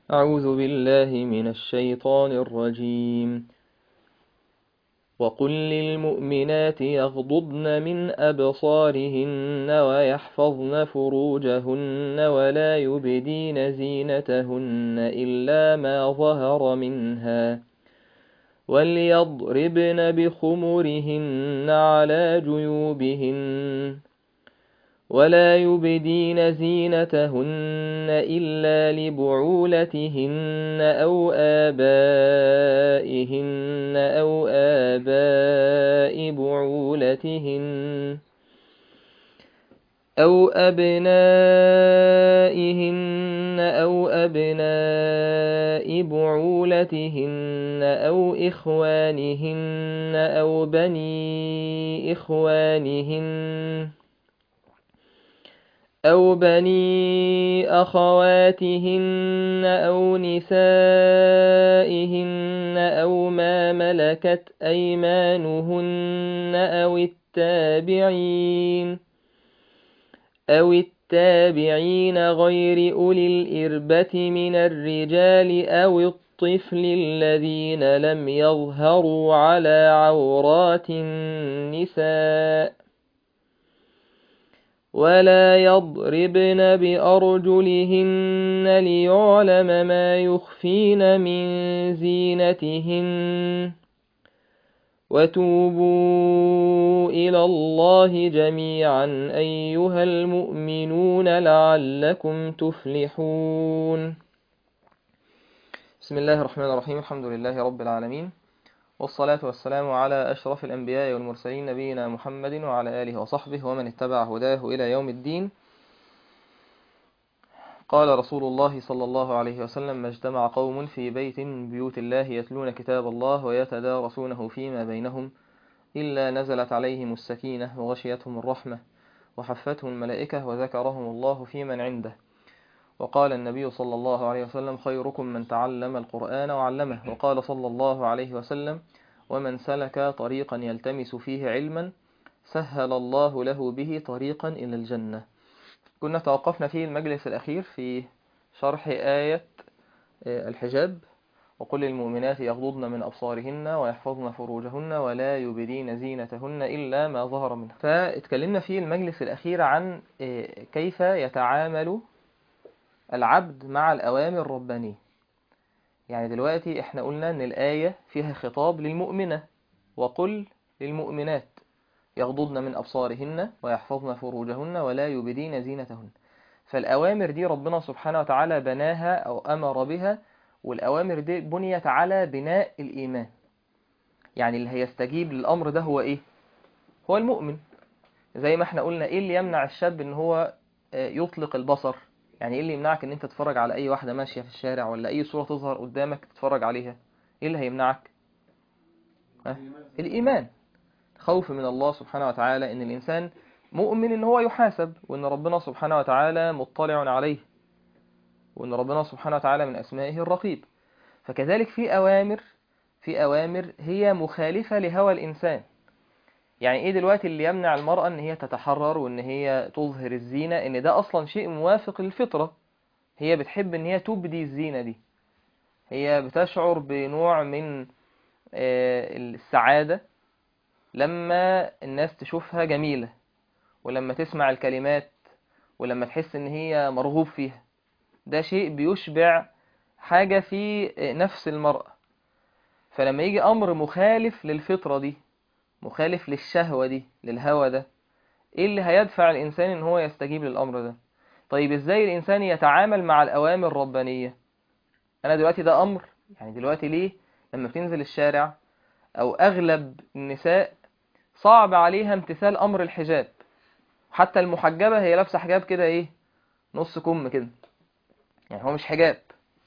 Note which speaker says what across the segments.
Speaker 1: أعوذ بالله من الشيطان الرجيم وقل للمؤمنات يغضضن من أبصارهن ويحفظن فروجهن ولا يبدين زينتهن إلا ما ظهر منها وليضربن بخمرهن على جيوبهن ولا يبدين زينتهن إلا لبعولتهن أو آبائهن أو آباء بعولتهن أو أبنائهن أو أبناء بعولتهن أو إخوانهن أو بني إخوانهن أو بني أخواتهن أو نسائهن أو ما ملكت أيمانهن أو التابعين أو التابعين غير أولي الإربة من الرجال أو الطفل الذين لم يظهروا على عورات النساء ولا يضربن بأرجلهن ليعلم ما يخفين من زينتهن وتوبوا إلى الله جميعا أيها المؤمنون لعلكم تفلحون بسم الله الرحمن الرحيم الحمد لله رب العالمين والصلاة والسلام على أشرف الأنبياء والمرسلين نبينا محمد وعلى آله وصحبه ومن اتبع هداه إلى يوم الدين قال رسول الله صلى الله عليه وسلم ما اجتمع قوم في بيت من بيوت الله يتلون كتاب الله ويتدارسونه فيما بينهم إلا نزلت عليهم السكينة وغشيتهم الرحمة وحفتهم الملائكة وذكرهم الله في من عنده وقال النبي صلى الله عليه وسلم خيركم من تعلم القرآن وعلمه وقال صلى الله عليه وسلم ومن سلك طريقا يلتمس فيه علما سهل الله له به طريقا إلى الجنة كنا توقفنا في المجلس الأخير في شرح آية الحجاب وقل للمؤمنات يغضضن من أبصارهن ويحفظن فروجهن ولا يبدين زينتهن إلا ما ظهر منها فاتكلمنا في المجلس الأخير عن كيف يتعامل العبد مع الأوامر الربانية يعني دلوقتي احنا قلنا ان الآية فيها خطاب للمؤمنة وقل للمؤمنات يغضضن من أبصارهن ويحفظن فروجهن ولا يبدين زينتهن فالأوامر دي ربنا سبحانه وتعالى بناها أو أمر بها والأوامر دي بنيت على بناء الإيمان يعني اللي هيستجيب للأمر ده هو إيه؟ هو المؤمن زي ما احنا قلنا إيه اللي يمنع الشاب إن هو يطلق البصر يعني ايه اللي يمنعك ان انت تتفرج على اي واحدة ماشية في الشارع ولا اي صورة تظهر قدامك تتفرج عليها ايه اللي هيمنعك أه؟ الايمان خوف من الله سبحانه وتعالى ان الانسان مؤمن ان هو يحاسب وان ربنا سبحانه وتعالى مطلع عليه وان ربنا سبحانه وتعالى من اسمائه الرقيب فكذلك في اوامر في اوامر هي مخالفة لهوى الانسان يعني ايه دلوقتي اللي يمنع المرأة ان هي تتحرر وان هي تظهر الزينة ان ده اصلا شيء موافق للفطرة هي بتحب ان هي تبدي الزينة دي هي بتشعر بنوع من السعادة لما الناس تشوفها جميلة ولما تسمع الكلمات ولما تحس ان هي مرغوب فيها ده شيء بيشبع حاجة في نفس المرأة فلما يجي امر مخالف للفطرة دي مخالف للشهوة دي للهوى ده ايه اللي هيدفع الانسان ان هو يستجيب للامر ده طيب ازاي الانسان يتعامل مع الاوامر الربانية انا دلوقتي ده امر يعني دلوقتي ليه لما بتنزل الشارع او اغلب النساء صعب عليها امتثال امر الحجاب حتى المحجبة هي لابسة حجاب كده ايه نص كم كده يعني هو مش حجاب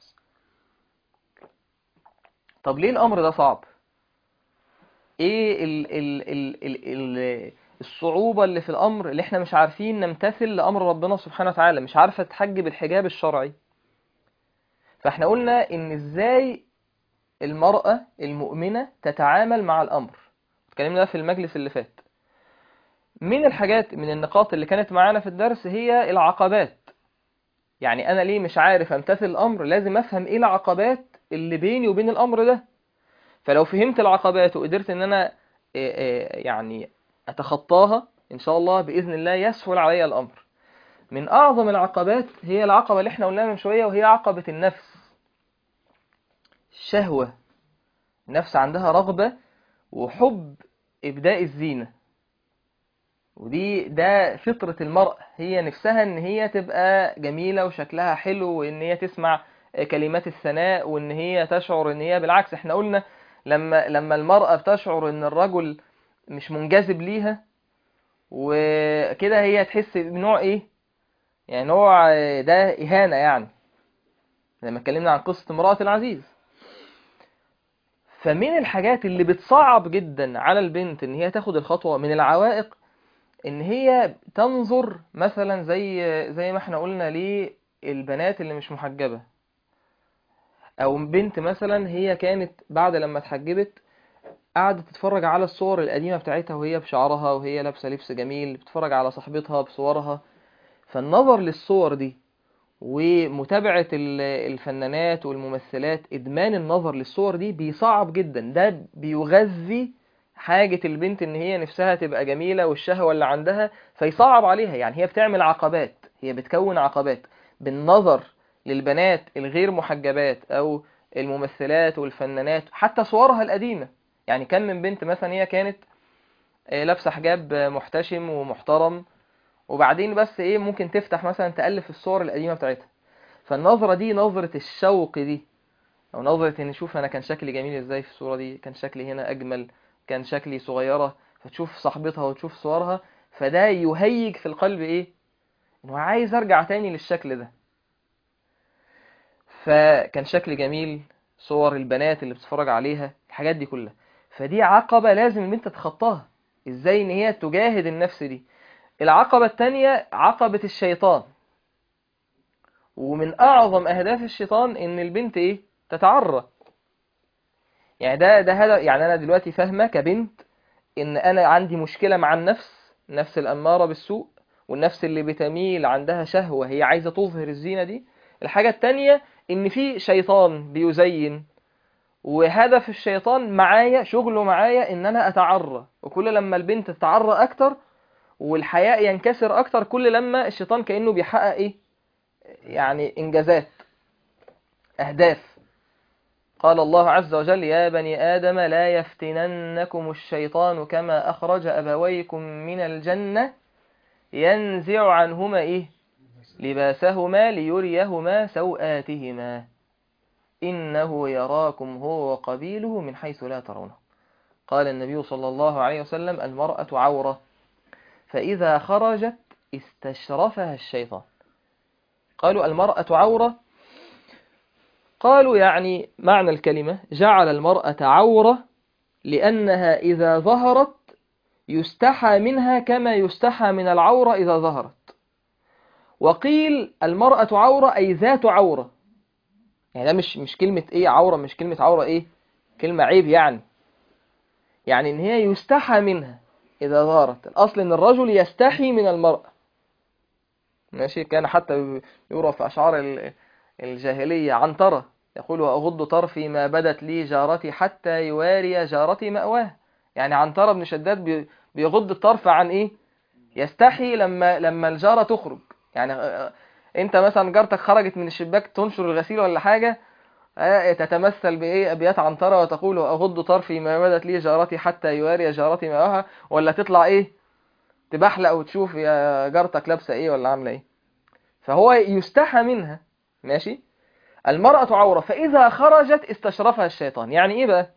Speaker 1: طب ليه الامر ده صعب ايه ال ال ال ال ال الصعوبة اللي في الامر اللي احنا مش عارفين نمتثل لامر ربنا سبحانه وتعالى مش عارفة تحجب الحجاب الشرعي فاحنا قلنا ان ازاي المرأة المؤمنة تتعامل مع الامر اتكلمنا في المجلس اللي فات من الحاجات من النقاط اللي كانت معانا في الدرس هي العقبات يعني انا ليه مش عارف امتثل الامر لازم افهم ايه العقبات اللي بيني وبين الامر ده فلو فهمت العقبات وقدرت ان انا إيه إيه يعني اتخطاها ان شاء الله باذن الله يسهل علي الامر من اعظم العقبات هي العقبه اللي احنا قلناها من شويه وهي عقبه النفس الشهوه النفس عندها رغبه وحب ابداء الزينه ودي ده فطره المرأة هي نفسها ان هي تبقى جميله وشكلها حلو وان هي تسمع كلمات الثناء وان هي تشعر ان هي بالعكس احنا قلنا لما لما المرأة بتشعر ان الرجل مش منجذب ليها وكده هي تحس بنوع ايه يعني نوع ده اهانة يعني لما اتكلمنا عن قصة امرأة العزيز فمن الحاجات اللي بتصعب جدا على البنت ان هي تاخد الخطوة من العوائق ان هي تنظر مثلا زي زي ما احنا قلنا للبنات اللي مش محجبة او بنت مثلا هي كانت بعد لما اتحجبت قعدت تتفرج على الصور القديمة بتاعتها وهي بشعرها وهي لابسة لبس جميل بتتفرج على صاحبتها بصورها فالنظر للصور دي ومتابعة الفنانات والممثلات إدمان النظر للصور دي بيصعب جدا ده بيغذي حاجة البنت إن هي نفسها تبقى جميلة والشهوة اللي عندها فيصعب عليها يعني هي بتعمل عقبات هي بتكون عقبات بالنظر للبنات الغير محجبات أو الممثلات والفنانات حتى صورها القديمة يعني كان من بنت مثلا هي كانت لابسة حجاب محتشم ومحترم وبعدين بس ايه ممكن تفتح مثلا تألف الصور القديمة بتاعتها فالنظرة دي نظرة الشوق دي او نظرة ان شوف انا كان شكلي جميل ازاي في الصورة دي كان شكلي هنا اجمل كان شكلي صغيرة فتشوف صاحبتها وتشوف صورها فده يهيج في القلب ايه انه عايز ارجع تاني للشكل ده فكان شكل جميل صور البنات اللي بتتفرج عليها الحاجات دي كلها فدي عقبة لازم ان انت تتخطاها ازاي ان هي تجاهد النفس دي العقبة التانية عقبة الشيطان ومن أعظم أهداف الشيطان إن البنت إيه تتعرى يعني ده ده هذا يعني أنا دلوقتي فاهمة كبنت إن أنا عندي مشكلة مع النفس النفس الأمارة بالسوء والنفس اللي بتميل عندها شهوة هي عايزة تظهر الزينة دي الحاجة التانية إن في شيطان بيزين وهدف الشيطان معايا شغله معايا إن أنا أتعرى وكل لما البنت تتعرى أكتر والحياء ينكسر اكتر كل لما الشيطان كانه بيحقق ايه يعني انجازات اهداف قال الله عز وجل يا بني ادم لا يفتننكم الشيطان كما اخرج ابويكم من الجنه ينزع عنهما ايه لباسهما ليريهما سوآتهما انه يراكم هو وقبيله من حيث لا ترونه قال النبي صلى الله عليه وسلم المرأة عورة فإذا خرجت استشرفها الشيطان قالوا المرأة عورة قالوا يعني معنى الكلمة جعل المرأة عورة لأنها إذا ظهرت يستحى منها كما يستحى من العورة إذا ظهرت وقيل المرأة عورة أي ذات عورة يعني ده مش مش كلمة إيه عورة مش كلمة عورة إيه كلمة عيب يعني يعني إن هي يستحى منها إذا ظهرت الأصل إن الرجل يستحي من المرأة ماشي كان حتى يرى في أشعار الجاهلية عنترة يقول وأغض طرفي ما بدت لي جارتي حتى يواري جارتي مأواه يعني عنترة بن شداد بيغض الطرف عن إيه يستحي لما لما الجارة تخرج يعني أنت مثلا جارتك خرجت من الشباك تنشر الغسيل ولا حاجة تتمثل بإيه أبيات عنترة وتقول أغض طرفي ما بدت لي جارتي حتى يواري جارتي ماءها ولا تطلع إيه تبحلق وتشوف يا جارتك لابسة إيه ولا عاملة إيه فهو يستحى منها ماشي المرأة عورة فإذا خرجت استشرفها الشيطان يعني إيه بقى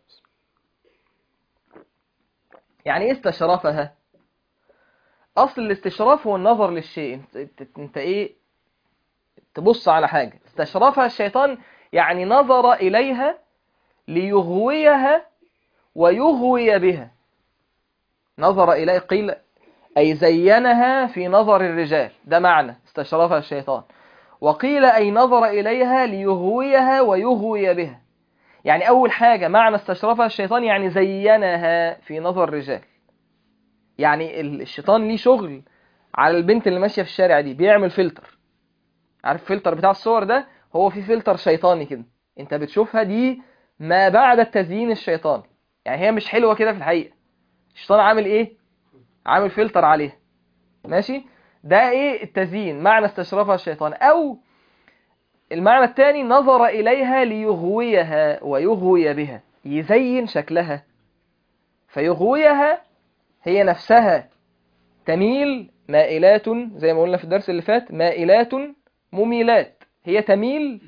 Speaker 1: يعني إيه استشرفها أصل الاستشراف هو النظر للشيء انت, انت إيه تبص على حاجة استشرفها الشيطان يعني نظر إليها ليغويها ويغوي بها نظر إليه قيل أي زينها في نظر الرجال ده معنى استشرفها الشيطان وقيل أي نظر إليها ليغويها ويغوي بها يعني أول حاجة معنى استشرفها الشيطان يعني زينها في نظر الرجال يعني الشيطان ليه شغل على البنت اللي ماشية في الشارع دي بيعمل فلتر عارف الفلتر بتاع الصور ده هو في فلتر شيطاني كده انت بتشوفها دي ما بعد التزيين الشيطاني يعني هي مش حلوة كده في الحقيقة الشيطان عامل ايه عامل فلتر عليها ماشي ده ايه التزيين معنى استشرفها الشيطان او المعنى الثاني نظر إليها ليغويها ويغوي بها يزين شكلها فيغويها هي نفسها تميل مائلات زي ما قلنا في الدرس اللي فات مائلات مميلات هي تميل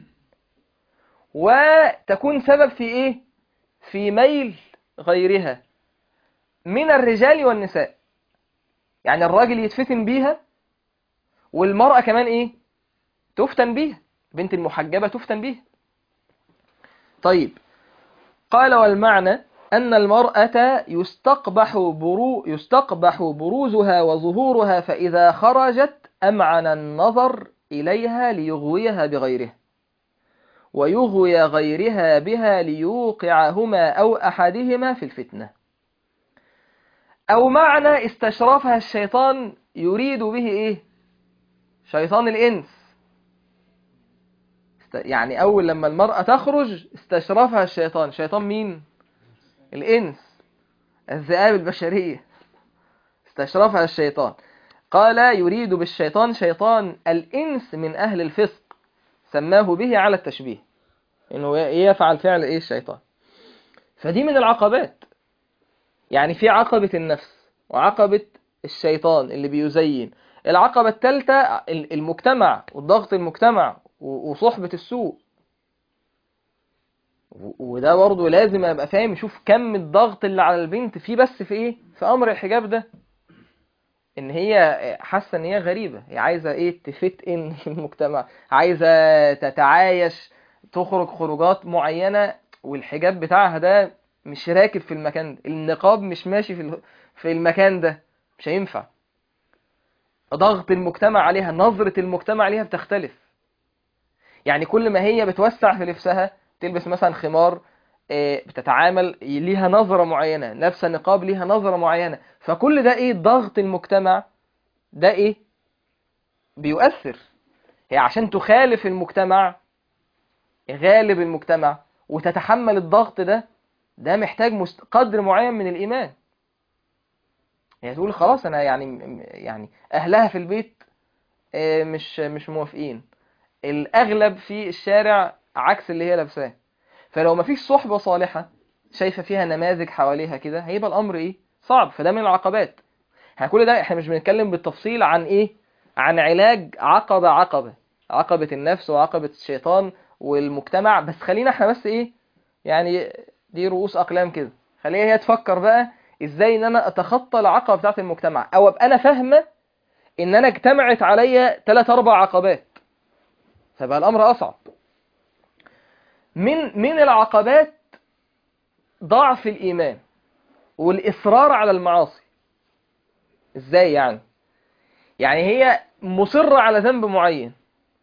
Speaker 1: وتكون سبب في ايه في ميل غيرها من الرجال والنساء يعني الراجل يتفتن بيها والمرأة كمان ايه تفتن بيها بنت المحجبة تفتن بيها طيب قال والمعنى أن المرأة يستقبح, برو يستقبح بروزها وظهورها فإذا خرجت أمعن النظر إليها ليغويها بغيرها ويغوي غيرها بها ليوقعهما أو أحدهما في الفتنة أو معنى استشرفها الشيطان يريد به إيه شيطان الإنس يعني أول لما المرأة تخرج استشرفها الشيطان شيطان مين الإنس الذئاب البشرية استشرفها الشيطان قال يريد بالشيطان شيطان الإنس من أهل الفسق سماه به على التشبيه إنه يفعل فعل إيه الشيطان فدي من العقبات يعني في عقبة النفس وعقبة الشيطان اللي بيزين العقبة الثالثة المجتمع والضغط المجتمع وصحبة السوء وده برضه لازم ابقى فاهم يشوف كم الضغط اللي على البنت فيه بس في ايه في امر الحجاب ده ان هي حاسه ان هي غريبه هي عايزه ايه تفت ان في المجتمع عايزه تتعايش تخرج خروجات معينه والحجاب بتاعها ده مش راكب في المكان ده النقاب مش ماشي في في المكان ده مش هينفع ضغط المجتمع عليها نظره المجتمع عليها بتختلف يعني كل ما هي بتوسع في لبسها تلبس مثلا خمار بتتعامل ليها نظرة معينة لابسه نقاب ليها نظرة معينة فكل ده ايه ضغط المجتمع ده ايه بيؤثر هي عشان تخالف المجتمع غالب المجتمع وتتحمل الضغط ده ده محتاج مست... قدر معين من الإيمان هي تقول خلاص أنا يعني يعني أهلها في البيت مش مش موافقين الأغلب في الشارع عكس اللي هي لابساه فلو مفيش صحبة صالحة شايفة فيها نماذج حواليها كده هيبقى الأمر إيه صعب فده من العقبات احنا كل ده احنا مش بنتكلم بالتفصيل عن إيه عن علاج عقبة عقبة عقبة النفس وعقبة الشيطان والمجتمع بس خلينا احنا بس إيه يعني دي رؤوس أقلام كده خليها هي تفكر بقى إزاي إن أنا أتخطى العقبة بتاعت المجتمع أو أبقى أنا فاهمة إن أنا اجتمعت عليا ثلاث أربع عقبات فبقى الأمر أصعب من من العقبات ضعف الإيمان والإصرار على المعاصي إزاي يعني يعني هي مصرة على ذنب معين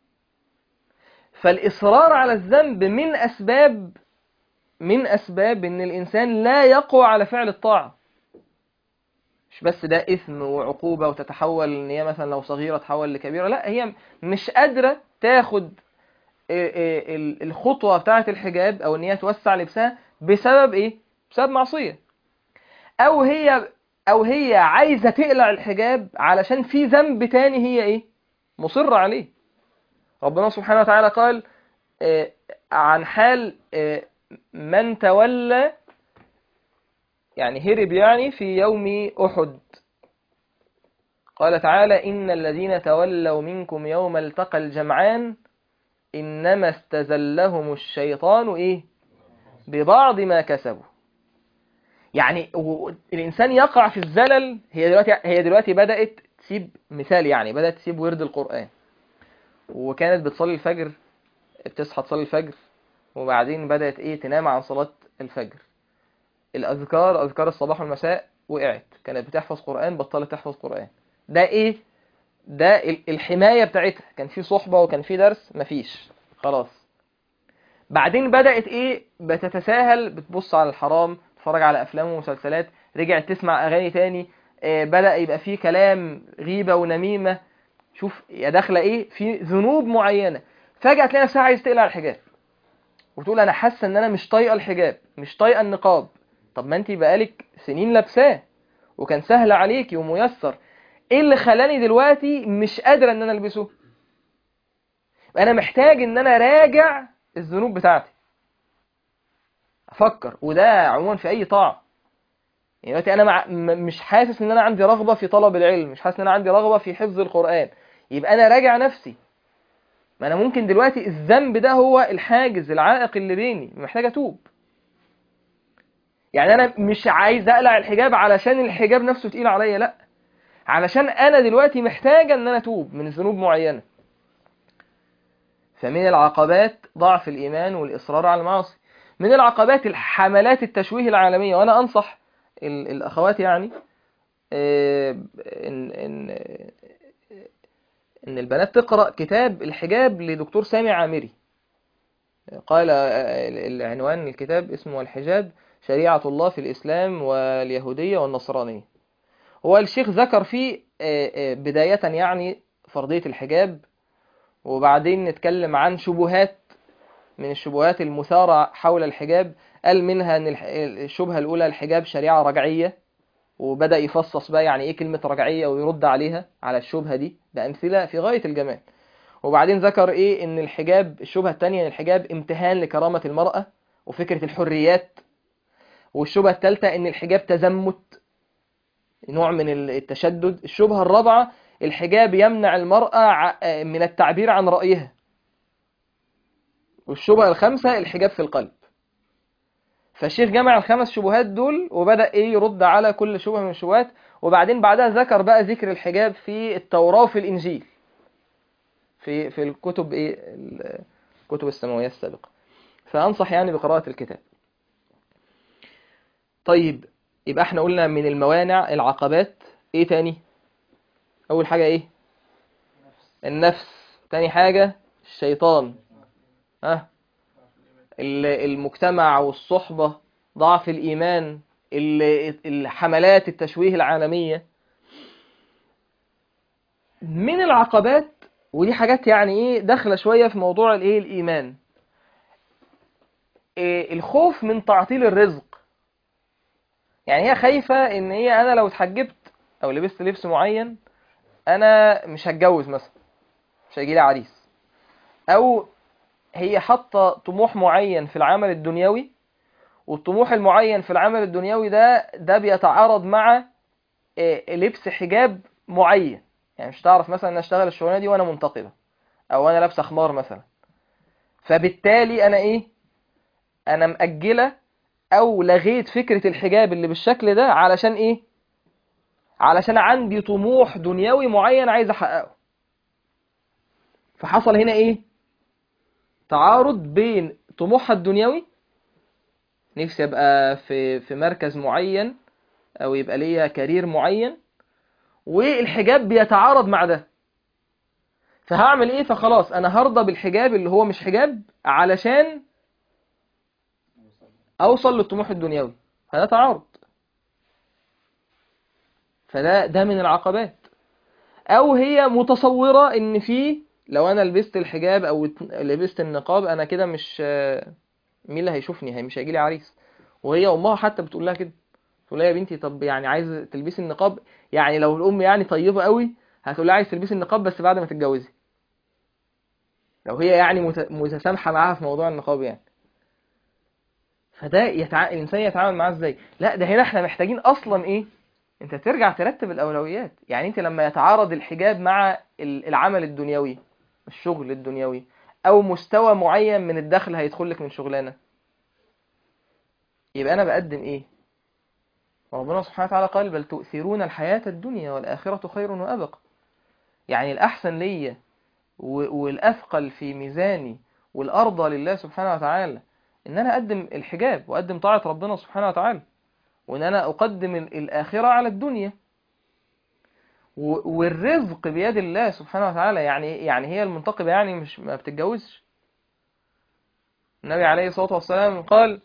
Speaker 1: فالإصرار على الذنب من أسباب من أسباب إن الإنسان لا يقوى على فعل الطاعة مش بس ده إثم وعقوبة وتتحول إن هي مثلا لو صغيرة تحول لكبيرة لا هي مش قادرة تاخد الخطوة بتاعة الحجاب أو إن هي توسع لبسها بسبب إيه؟ بسبب معصية أو هي أو هي عايزة تقلع الحجاب علشان في ذنب تاني هي إيه؟ مصرة عليه ربنا سبحانه وتعالى قال عن حال من تولى يعني هرب يعني في يوم أحد قال تعالى إن الذين تولوا منكم يوم التقى الجمعان إنما استزلهم الشيطان إيه ببعض ما كسبوا يعني الإنسان يقع في الزلل هي دلوقتي هي دلوقتي بدأت تسيب مثال يعني بدأت تسيب ورد القرآن وكانت بتصلي الفجر بتصحى تصلي الفجر وبعدين بدأت إيه تنام عن صلاة الفجر الأذكار أذكار الصباح والمساء وقعت كانت بتحفظ قرآن بطلت تحفظ قرآن ده إيه ده الحماية بتاعتها كان في صحبة وكان في درس مفيش خلاص بعدين بدأت ايه بتتساهل بتبص على الحرام تتفرج على افلام ومسلسلات رجعت تسمع اغاني تاني آه بدأ يبقى فيه كلام غيبة ونميمة شوف يا داخله ايه في ذنوب معينه فجاه تلاقي نفسها عايز تقلع الحجاب وتقول انا حاسه ان انا مش طايقه الحجاب مش طايقه النقاب طب ما انت بقالك سنين لابساه وكان سهل عليكي وميسر ايه اللي خلاني دلوقتي مش قادره ان انا البسه انا محتاج ان انا راجع الذنوب بتاعتي افكر وده عموما في اي طاعه يعني دلوقتي انا مع... م- مش حاسس ان انا عندي رغبه في طلب العلم مش حاسس ان انا عندي رغبه في حفظ القران يبقى انا راجع نفسي ما انا ممكن دلوقتي الذنب ده هو الحاجز العائق اللي بيني محتاج اتوب يعني انا مش عايز اقلع الحجاب علشان الحجاب نفسه تقيل عليا لا علشان انا دلوقتي محتاجه ان انا اتوب من ذنوب معينه فمن العقبات ضعف الايمان والاصرار على المعاصي من العقبات الحملات التشويه العالميه وانا انصح ال- الاخوات يعني آه، ان ان ان البنات تقرا كتاب الحجاب لدكتور سامي عامري قال آه، العنوان الكتاب اسمه الحجاب شريعة الله في الإسلام واليهودية والنصرانية هو الشيخ ذكر فيه آه، آه، بداية يعني فرضية الحجاب وبعدين نتكلم عن شبهات من الشبهات المثارة حول الحجاب قال منها ان الح- الشبهة الأولى الحجاب شريعة رجعية وبدأ يفصص بقى يعني ايه كلمة رجعية ويرد عليها على الشبهة دي بأمثلة في غاية الجمال وبعدين ذكر ايه ان الحجاب الشبهة التانية ان الحجاب امتهان لكرامة المرأة وفكرة الحريات والشبهة الثالثة ان الحجاب تزمت نوع من التشدد الشبهة الرابعة الحجاب يمنع المرأة ع- من التعبير عن رأيها والشبهة الخامسة الحجاب في القلب فالشيخ جمع الخمس شبهات دول وبدأ ايه يرد على كل شبهة من الشبهات وبعدين بعدها ذكر بقى ذكر الحجاب في التوراة وفي الإنجيل في في الكتب ايه الكتب السماوية السابقة فأنصح يعني بقراءة الكتاب طيب يبقى احنا قلنا من الموانع العقبات ايه تاني اول حاجة ايه النفس تاني حاجة الشيطان ها ال- المجتمع والصحبة ضعف الإيمان ال- الحملات التشويه العالمية من العقبات ودي حاجات يعني ايه داخله شويه في موضوع الايه الايمان إيه الخوف من تعطيل الرزق يعني هي خايفه ان هي انا لو اتحجبت او لبست لبس معين انا مش هتجوز مثلا مش هيجي لي عريس او هي حاطه طموح معين في العمل الدنيوي والطموح المعين في العمل الدنيوي ده ده بيتعارض مع إيه، لبس حجاب معين يعني مش هتعرف مثلا ان اشتغل الشغلانه دي وانا منتقبه او انا لابسه خمار مثلا فبالتالي انا ايه انا مأجله او لغيت فكره الحجاب اللي بالشكل ده علشان ايه علشان عندي طموح دنيوي معين عايز احققه فحصل هنا ايه تعارض بين طموحها الدنيوي نفسي ابقى في في مركز معين او يبقى ليا كارير معين والحجاب بيتعارض مع ده فهعمل ايه فخلاص انا هرضى بالحجاب اللي هو مش حجاب علشان اوصل للطموح الدنيوي فده تعارض فده ده من العقبات او هي متصورة ان في لو انا لبست الحجاب او ات- لبست النقاب انا كده مش مين اللي هيشوفني هي مش هيجي لي عريس وهي امها حتى بتقول لها كده تقول لها يا بنتي طب يعني عايزه تلبسي النقاب يعني لو الام يعني طيبه قوي هتقول لها عايز تلبسي النقاب بس بعد ما تتجوزي لو هي يعني مت- متسامحه معاها في موضوع النقاب يعني فده يتع... الانسان يتعامل معاه ازاي لا ده هنا احنا محتاجين اصلا ايه انت ترجع ترتب الاولويات يعني انت لما يتعارض الحجاب مع ال- العمل الدنيوي الشغل الدنيوي او مستوى معين من الدخل هيدخل لك من شغلانه يبقى انا بقدم ايه ربنا سبحانه وتعالى قال بل تؤثرون الحياة الدنيا والآخرة خير وأبقى يعني الأحسن ليا و- والأثقل في ميزاني والأرضى لله سبحانه وتعالى إن أنا أقدم الحجاب وأقدم طاعة ربنا سبحانه وتعالى وإن أنا أقدم ال- الآخرة على الدنيا و- والرزق بيد الله سبحانه وتعالى يعني يعني هي المنتقبة يعني مش ما بتتجوزش النبي عليه الصلاة والسلام قال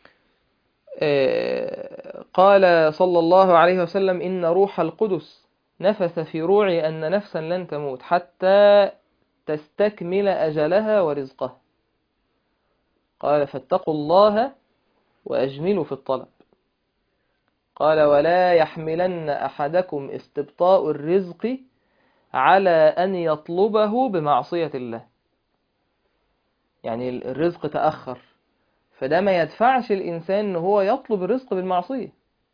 Speaker 1: آه، قال صلى الله عليه وسلم إن روح القدس نفث في روعي أن نفسا لن تموت حتى تستكمل أجلها ورزقها قال فاتقوا الله وأجملوا في الطلب قال ولا يحملن أحدكم استبطاء الرزق على أن يطلبه بمعصية الله يعني الرزق تأخر فده ما يدفعش الإنسان إن هو يطلب الرزق بالمعصية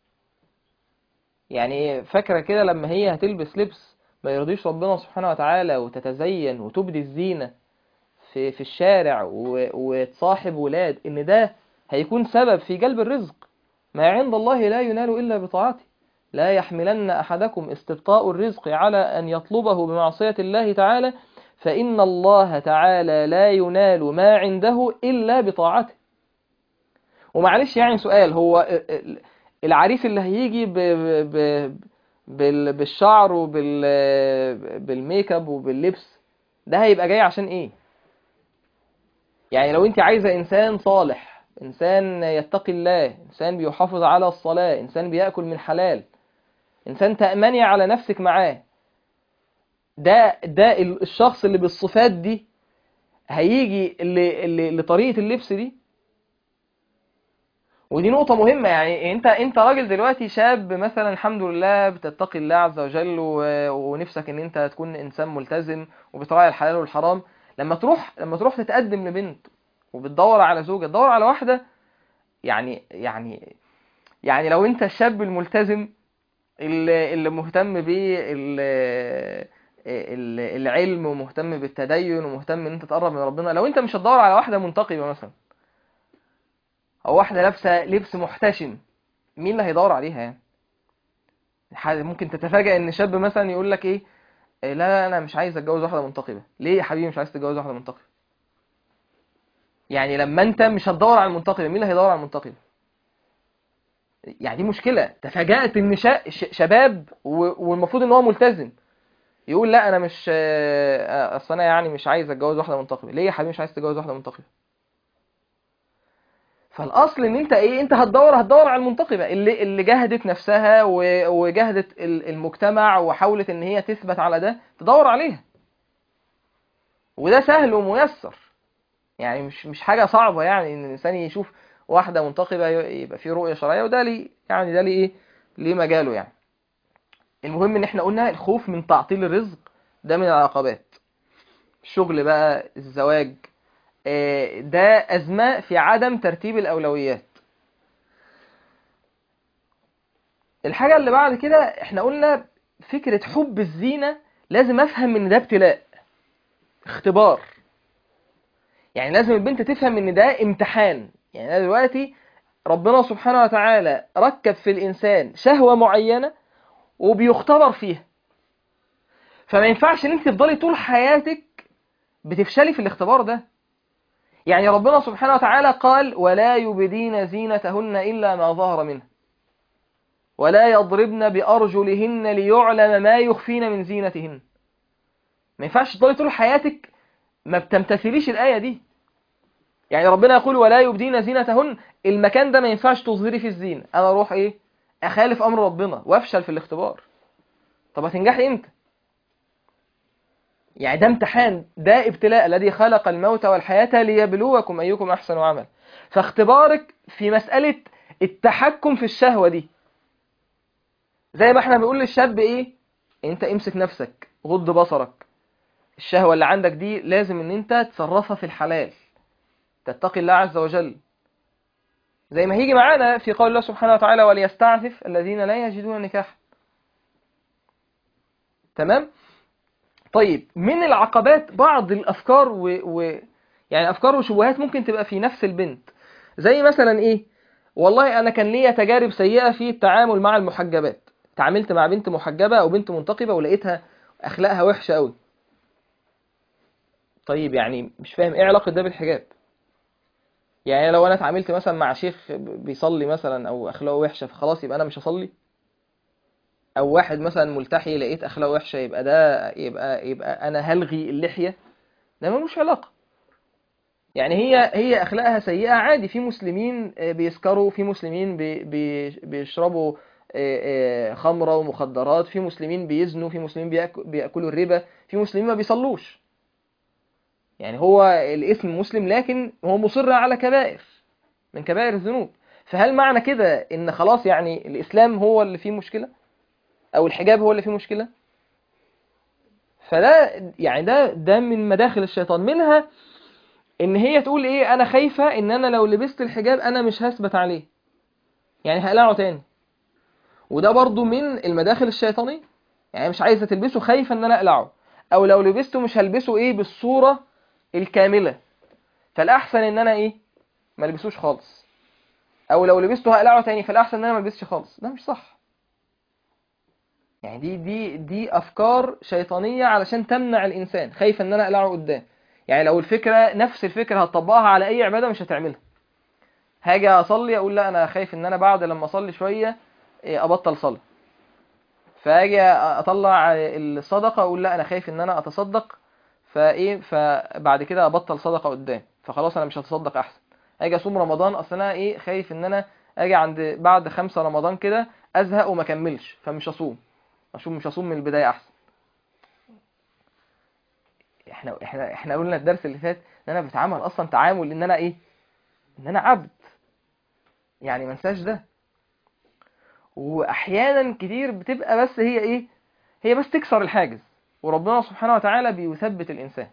Speaker 1: يعني فاكرة كده لما هي هتلبس لبس ما يرضيش ربنا سبحانه وتعالى وتتزين وتبدي الزينة في في الشارع وتصاحب ولاد إن ده هيكون سبب في جلب الرزق ما عند الله لا ينال إلا بطاعته لا يحملن أحدكم استبطاء الرزق على أن يطلبه بمعصية الله تعالى فإن الله تعالى لا ينال ما عنده إلا بطاعته ومعلش يعني سؤال هو العريس اللي هيجي ب ب بال بالشعر وبالميك اب وباللبس ده هيبقى جاي عشان ايه يعني لو انت عايزه انسان صالح انسان يتقي الله انسان بيحافظ على الصلاه انسان بياكل من حلال انسان تامني على نفسك معاه ده ده الشخص اللي بالصفات دي هيجي اللي اللي لطريقه اللبس دي ودي نقطة مهمة يعني انت انت راجل دلوقتي شاب مثلا الحمد لله بتتقي الله عز وجل ونفسك ان انت تكون انسان ملتزم وبتراعي الحلال والحرام لما تروح لما تروح تتقدم لبنت وبتدور على زوجة تدور على واحدة يعني يعني يعني لو انت الشاب الملتزم اللي, اللي مهتم بالعلم ومهتم بالتدين ومهتم ان انت تقرب من ربنا لو انت مش هتدور على واحدة منتقبة مثلا او واحده لابسه لبس محتشم مين اللي هيدور عليها يعني ممكن تتفاجئ ان شاب مثلا يقول لك ايه لا لا انا مش عايز اتجوز واحده منتقبه ليه يا حبيبي مش عايز تتجوز واحده منتقبه يعني لما انت مش هتدور على المنتقبه مين اللي هيدور على المنتقبه يعني دي مشكله تفاجأت ان شا... شباب و... والمفروض ان هو ملتزم يقول لا انا مش اصل انا يعني مش عايز اتجوز واحده منتقبه ليه يا حبيبي مش عايز تتجوز واحده منتقبه فالاصل ان انت ايه انت هتدور هتدور على المنتقبه اللي اللي جهدت نفسها وجهدت المجتمع وحاولت ان هي تثبت على ده تدور عليها وده سهل وميسر يعني مش مش حاجه صعبه يعني ان الانسان يشوف واحده منتقبه يبقى في رؤيه شرعيه وده ليه يعني ده ليه ايه ليه مجاله يعني المهم ان احنا قلنا الخوف من تعطيل الرزق ده من العقبات الشغل بقى الزواج ده أزمة في عدم ترتيب الأولويات الحاجة اللي بعد كده احنا قلنا فكرة حب الزينة لازم أفهم إن ده ابتلاء اختبار يعني لازم البنت تفهم إن ده امتحان يعني أنا دلوقتي ربنا سبحانه وتعالى ركب في الإنسان شهوة معينة وبيختبر فيها فما ينفعش إن أنت تفضلي طول حياتك بتفشلي في الاختبار ده يعني ربنا سبحانه وتعالى قال ولا يبدين زينتهن إلا ما ظهر منها ولا يضربن بأرجلهن ليعلم ما يخفين من زينتهن ما ينفعش تضلي طول حياتك ما بتمتثليش الآية دي يعني ربنا يقول ولا يبدين زينتهن المكان ده ما ينفعش تظهري فيه الزينة أنا أروح إيه أخالف أمر ربنا وأفشل في الاختبار طب هتنجحي إمتى يعني ده امتحان ده ابتلاء الذي خلق الموت والحياة ليبلوكم أيكم أحسن عمل فاختبارك في مسألة التحكم في الشهوة دي زي ما احنا بنقول للشاب ايه انت امسك نفسك غض بصرك الشهوة اللي عندك دي لازم ان انت تصرفها في الحلال تتقي الله عز وجل زي ما هيجي معانا في قول الله سبحانه وتعالى وليستعفف الذين لا يجدون نكاحا تمام طيب من العقبات بعض الافكار و... و... يعني افكار وشبهات ممكن تبقى في نفس البنت زي مثلا ايه والله انا كان ليا تجارب سيئه في التعامل مع المحجبات تعاملت مع بنت محجبه او بنت منتقبه ولقيتها اخلاقها وحشه قوي طيب يعني مش فاهم ايه علاقه ده بالحجاب يعني لو انا اتعاملت مثلا مع شيخ بيصلي مثلا او اخلاقه وحشه فخلاص يبقى انا مش هصلي او واحد مثلا ملتحي لقيت اخلاقه وحشه يبقى ده يبقى يبقى انا هلغي اللحيه ده ملوش علاقه يعني هي هي اخلاقها سيئه عادي في مسلمين بيسكروا في مسلمين بي بي بيشربوا آه، آه، خمرة ومخدرات في مسلمين بيزنوا في مسلمين بيأك- بيأكلوا الربا في مسلمين ما بيصلوش يعني هو الاسم مسلم لكن هو مصر على كبائر من كبائر الذنوب فهل معنى كده ان خلاص يعني الاسلام هو اللي فيه مشكلة او الحجاب هو اللي فيه مشكلة فده يعني ده ده من مداخل الشيطان منها ان هي تقول ايه انا خايفة ان انا لو لبست الحجاب انا مش هثبت عليه يعني هقلعه تاني وده برضو من المداخل الشيطانية يعني مش عايزة تلبسه خايفة ان انا اقلعه او لو لبسته مش هلبسه ايه بالصورة الكاملة فالاحسن ان انا ايه ما البسوش خالص او لو لبسته هقلعه تاني فالاحسن ان انا ما البسش خالص ده مش صح يعني دي دي دي افكار شيطانية علشان تمنع الانسان خايفة ان انا اقلعه قدام يعني لو الفكرة نفس الفكرة هتطبقها على اي عبادة مش هتعملها هاجي اصلي اقول لا انا خايف ان انا بعد لما اصلي شوية إيه، ابطل صلاة فاجي اطلع الصدقة اقول لا انا خايف ان انا اتصدق فايه فبعد كده ابطل صدقة قدام فخلاص انا مش هتصدق احسن اجي اصوم رمضان اصل انا ايه خايف ان انا اجي عند بعد خمسة رمضان كده ازهق وما اكملش فمش هصوم اشوف مش هصوم من البداية احسن احنا احنا احنا قلنا الدرس اللي فات ان انا بتعامل اصلا تعامل ان انا ايه ان انا عبد يعني ما انساش ده واحيانا كتير بتبقى بس هي ايه هي بس تكسر الحاجز وربنا سبحانه وتعالى بيثبت الانسان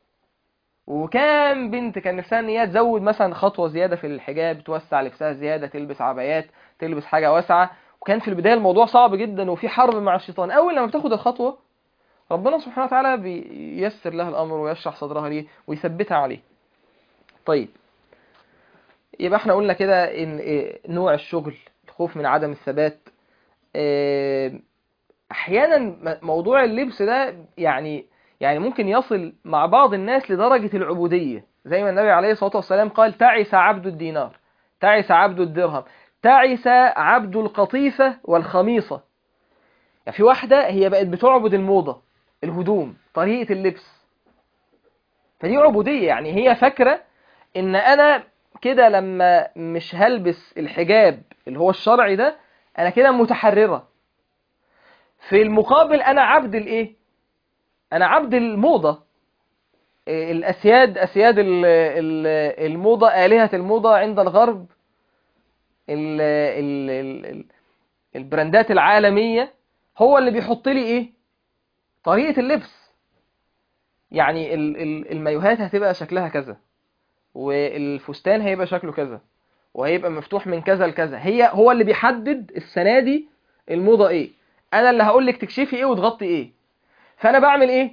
Speaker 1: وكام بنت كان نفسها ان هي تزود مثلا خطوه زياده في الحجاب توسع لبسها زياده تلبس عبايات تلبس حاجه واسعه وكان في البدايه الموضوع صعب جدا وفي حرب مع الشيطان اول لما بتاخد الخطوه ربنا سبحانه وتعالى بييسر لها الامر ويشرح صدرها ليه ويثبتها عليه طيب يبقى احنا قلنا كده ان إيه، نوع الشغل الخوف من عدم الثبات إيه، احيانا م- موضوع اللبس ده يعني يعني ممكن يصل مع بعض الناس لدرجة العبودية زي ما النبي عليه الصلاة والسلام قال تعس عبد الدينار تعس عبد الدرهم تعس عبد القطيفة والخميصة يعني في واحدة هي بقت بتعبد الموضة الهدوم طريقة اللبس فدي عبودية يعني هي فاكرة ان انا كده لما مش هلبس الحجاب اللي هو الشرعي ده انا كده متحررة في المقابل انا عبد الايه انا عبد الموضة إيه، الاسياد اسياد ال- ال- الموضة آلهة الموضة عند الغرب ال ال ال ال البراندات العالمية هو اللي بيحط لي ايه طريقة اللبس يعني ال- ال- المايوهات هتبقى شكلها كذا والفستان هيبقى شكله كذا وهيبقى مفتوح من كذا لكذا هي هو اللي بيحدد السنة دي الموضة ايه انا اللي هقول لك تكشفي ايه وتغطي ايه فانا بعمل ايه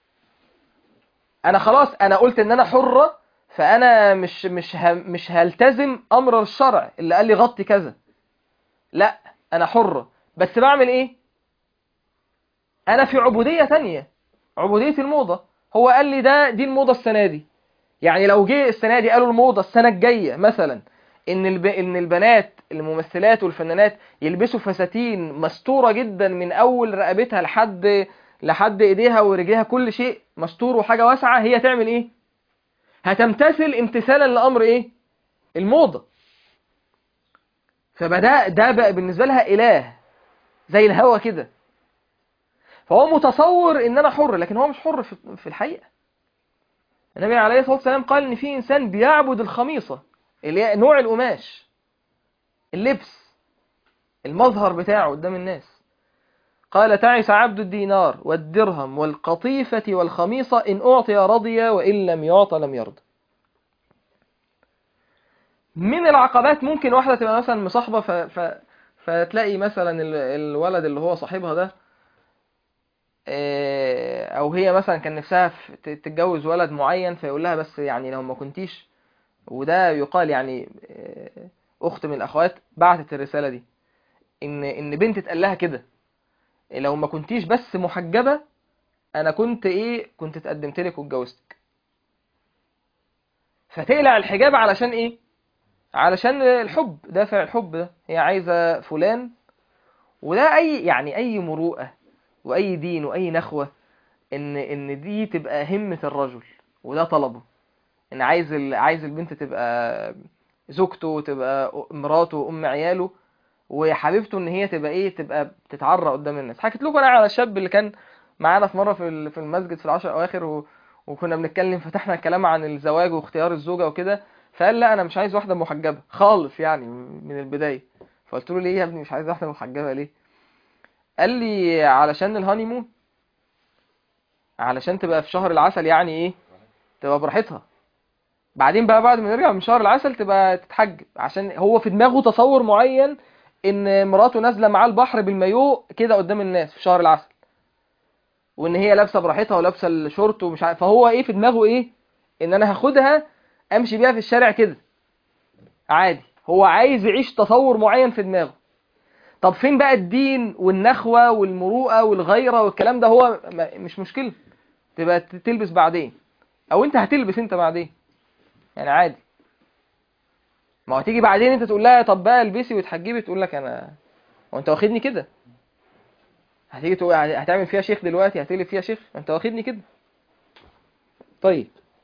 Speaker 1: انا خلاص انا قلت ان انا حرة فانا مش مش ه- مش هلتزم امر الشرع اللي قال لي غطي كذا لا انا حرة بس بعمل ايه انا في عبودية تانية عبودية الموضة هو قال لي ده دي الموضة السنة دي يعني لو جه السنة دي قالوا الموضة السنة الجاية مثلا ان الب... ان البنات الممثلات والفنانات يلبسوا فساتين مستورة جدا من اول رقبتها لحد لحد ايديها ورجليها كل شيء مستور وحاجة واسعة هي تعمل ايه هتمتثل امتثالا لامر ايه الموضة فبدا ده بقى بالنسبة لها اله زي الهوا كده فهو متصور ان انا حر لكن هو مش حر في في الحقيقة النبي عليه الصلاة والسلام قال ان في انسان بيعبد الخميصة اللي هي نوع القماش اللبس المظهر بتاعه قدام الناس قال تعس عبد الدينار والدرهم والقطيفة والخميصة إن أعطي رضي وإن لم يعط لم يرضى من العقبات ممكن واحدة تبقى مثلا مصاحبة ف... ف... فتلاقي مثلا ال- الولد اللي هو صاحبها ده آه، او هي مثلا كان نفسها في- ت- تتجوز ولد معين فيقول لها بس يعني لو ما كنتيش وده يقال يعني آه، اخت من الاخوات بعتت الرسالة دي ان ان بنت اتقال لها كده لو ما كنتيش بس محجبة انا كنت ايه كنت اتقدمت لك واتجوزتك فتقلع الحجاب علشان ايه علشان الحب دافع الحب ده هي عايزة فلان وده اي يعني اي مروءة واي دين واي نخوة ان ان دي تبقى همة الرجل وده طلبه ان عايز ال... عايز البنت تبقى زوجته تبقى مراته وام عياله وحبيبته ان هي تبقى ايه تبقى بتتعرى قدام الناس حكيت لكم انا على الشاب اللي كان معانا في مره في ال- في المسجد في العشر اواخر و... وكنا بنتكلم فتحنا الكلام عن الزواج واختيار الزوجه وكده فقال لا انا مش عايز واحده محجبه خالص يعني من البدايه فقلت له ليه يا ابني مش عايز واحده محجبه ليه قال لي علشان الهانيمون علشان تبقى في شهر العسل يعني ايه تبقى براحتها بعدين بقى بعد ما نرجع من شهر العسل تبقى تتحجب عشان هو في دماغه تصور معين ان مراته نازله معاه البحر بالمايو كده قدام الناس في شهر العسل وان هي لابسه براحتها ولابسه الشورت ومش عارف فهو ايه في دماغه ايه ان انا هاخدها امشي بيها في الشارع كده عادي هو عايز يعيش تصور معين في دماغه طب فين بقى الدين والنخوة والمروءة والغيرة والكلام ده هو ما- مش مشكلة تبقى ت- تلبس بعدين او انت هتلبس انت بعدين يعني عادي ما هو تيجي بعدين انت تقول لها طب بقى البسي وتحجبي تقول لك انا هو انت واخدني كده هتيجي تقول هتعمل فيها شيخ دلوقتي هتقلب فيها شيخ انت واخدني كده طيب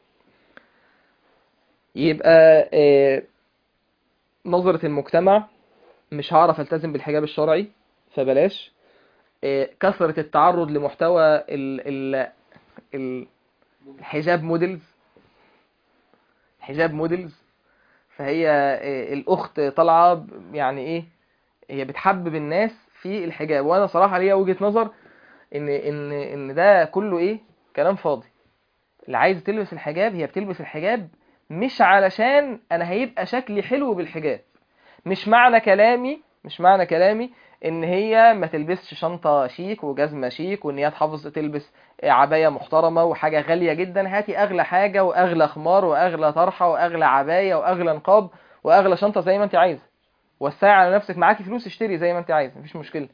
Speaker 1: يبقى آه، نظرة المجتمع مش هعرف التزم بالحجاب الشرعي فبلاش آه، كثرة التعرض لمحتوى ال ال ال الحجاب موديلز حجاب موديلز فهي آه، الأخت طالعة ب- يعني إيه هي بتحبب الناس في الحجاب وأنا صراحة ليا وجهة نظر إن إن إن ده كله إيه كلام فاضي اللي عايز تلبس الحجاب هي بتلبس الحجاب مش علشان أنا هيبقى شكلي حلو بالحجاب مش معنى كلامي مش معنى كلامي ان هي ما تلبسش شنطة شيك وجزمة شيك وان هي تحافظ تلبس عباية محترمة وحاجة غالية جدا هاتي اغلى حاجة واغلى خمار واغلى طرحة واغلى عباية واغلى نقاب واغلى شنطة زي ما انت عايزة وسعي على نفسك معاكي فلوس اشتري زي ما انت عايزة مفيش مشكلة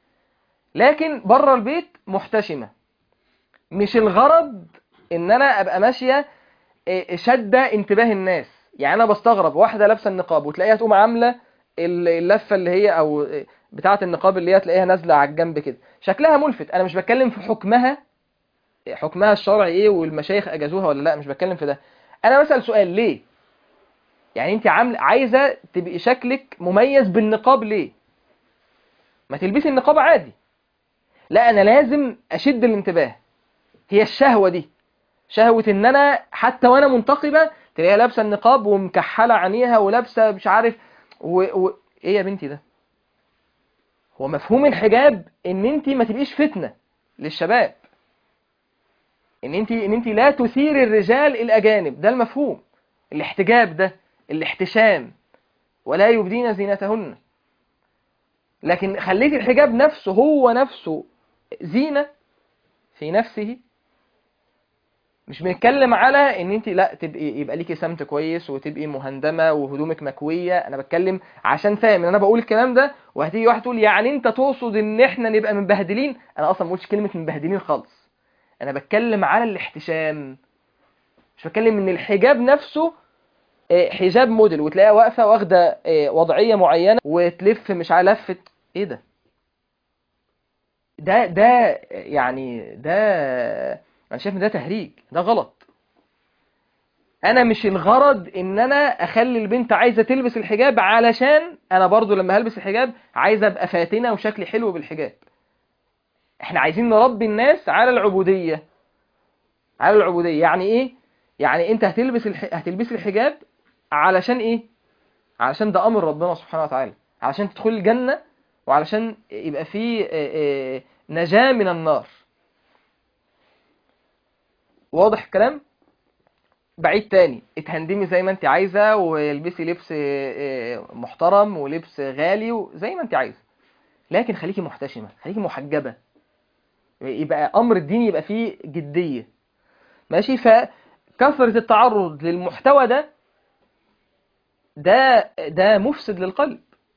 Speaker 1: لكن بره البيت محتشمة مش الغرض ان انا ابقى ماشية إيه، شادة انتباه الناس يعني انا بستغرب واحدة لابسة النقاب وتلاقيها تقوم عاملة ال- اللفة اللي هي او بتاعة النقاب اللي هي تلاقيها نازلة على الجنب كده شكلها ملفت انا مش بتكلم في حكمها حكمها الشرعي ايه والمشايخ اجازوها ولا لا مش بتكلم في ده انا بسأل سؤال ليه يعني انت عامله عايزة تبقي شكلك مميز بالنقاب ليه ما تلبسي النقاب عادي لا انا لازم اشد الانتباه هي الشهوة دي شهوة ان انا حتى وانا منتقبة تلاقيها لابسة النقاب ومكحلة عينيها ولابسة مش عارف و... و... ايه يا بنتي ده هو مفهوم الحجاب ان انت ما تبقيش فتنة للشباب ان انت ان انت لا تثير الرجال الاجانب ده المفهوم الاحتجاب ده الاحتشام ولا يبدين زينتهن لكن خليت الحجاب نفسه هو نفسه زينة في نفسه مش بنتكلم على ان انت لا تبقي يبقى ليكي سمت كويس وتبقي مهندمه وهدومك مكويه انا بتكلم عشان فاهم ان انا بقول الكلام ده وهتيجي واحد تقول يعني انت تقصد ان احنا نبقى مبهدلين انا اصلا ما قلتش كلمه مبهدلين خالص انا بتكلم على الاحتشام مش بتكلم ان الحجاب نفسه آه، حجاب موديل وتلاقيها واقفه واخده آه، وضعيه معينه وتلف مش عارف لفه ايه ده ده ده يعني ده انا شايف ان ده تهريج ده غلط انا مش الغرض ان انا اخلي البنت عايزه تلبس الحجاب علشان انا برضو لما هلبس الحجاب عايزه ابقى فاتنه وشكلي حلو بالحجاب احنا عايزين نربي الناس على العبوديه على العبوديه يعني ايه يعني انت هتلبس الح... هتلبسي الحجاب علشان ايه علشان ده امر ربنا سبحانه وتعالى علشان تدخل الجنه وعلشان يبقى فيه آه، آه، نجاة من النار واضح الكلام بعيد تاني اتهندمي زي ما انت عايزة والبسي لبس آه، محترم ولبس غالي وزي ما انت عايزة لكن خليكي محتشمة خليكي محجبة يبقى امر الدين يبقى فيه جدية ماشي فكثرة التعرض للمحتوى ده ده ده مفسد للقلب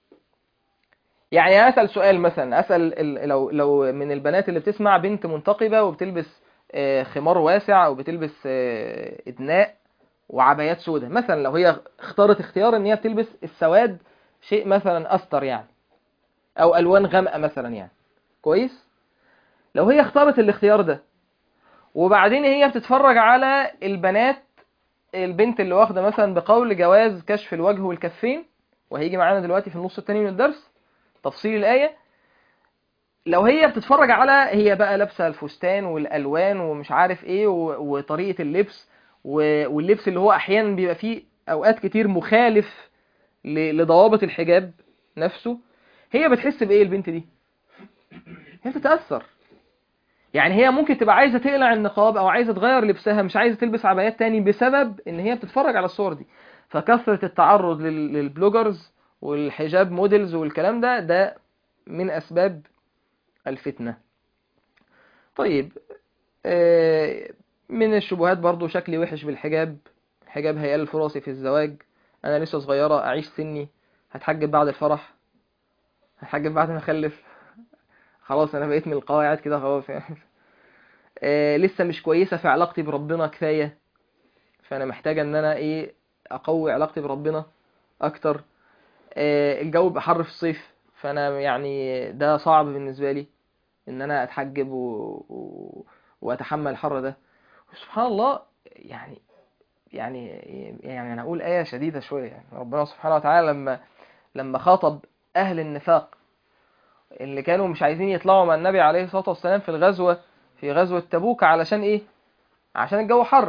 Speaker 1: يعني اسال سؤال مثلا اسال ال- لو لو من البنات اللي بتسمع بنت منتقبه وبتلبس آه، خمار واسع وبتلبس آه، ادناء وعبايات سوداء مثلا لو هي اختارت اختيار ان هي بتلبس السواد شيء مثلا استر يعني او الوان غامقه مثلا يعني كويس لو هي اختارت الاختيار ده وبعدين هي بتتفرج على البنات البنت اللي واخده مثلا بقول جواز كشف الوجه والكفين وهيجي معانا دلوقتي في النص التاني من الدرس تفصيل الآية لو هي بتتفرج على هي بقى لابسة الفستان والألوان ومش عارف ايه و- وطريقة اللبس و- واللبس اللي هو أحيانا بيبقى فيه أوقات كتير مخالف ل- لضوابط الحجاب نفسه هي بتحس بإيه البنت دي؟ هي بتتأثر يعني هي ممكن تبقى عايزة تقلع النقاب أو عايزة تغير لبسها مش عايزة تلبس عبايات تاني بسبب إن هي بتتفرج على الصور دي فكثرة التعرض لل- للبلوجرز والحجاب موديلز والكلام ده ده من أسباب الفتنة طيب آه، من الشبهات برضو شكلي وحش بالحجاب الحجاب هيقلل فرصي في الزواج أنا لسه صغيرة أعيش سني هتحجب بعد الفرح هتحجب بعد ما أخلف خلاص أنا بقيت من القواعد كده خلاص يعني آه، لسه مش كويسة في علاقتي بربنا كفاية فأنا محتاجة إن أنا إيه أقوي علاقتي بربنا أكتر آه، الجو بيبقى حر في الصيف فأنا يعني ده صعب بالنسبة لي إن أنا أتحجب و... و... وأتحمل الحر ده سبحان الله يعني يعني يعني أنا أقول آية شديدة شوية يعني ربنا سبحانه وتعالى لما لما خاطب أهل النفاق اللي كانوا مش عايزين يطلعوا مع النبي عليه الصلاة والسلام في الغزوة في غزوة تبوك علشان إيه؟ عشان الجو حر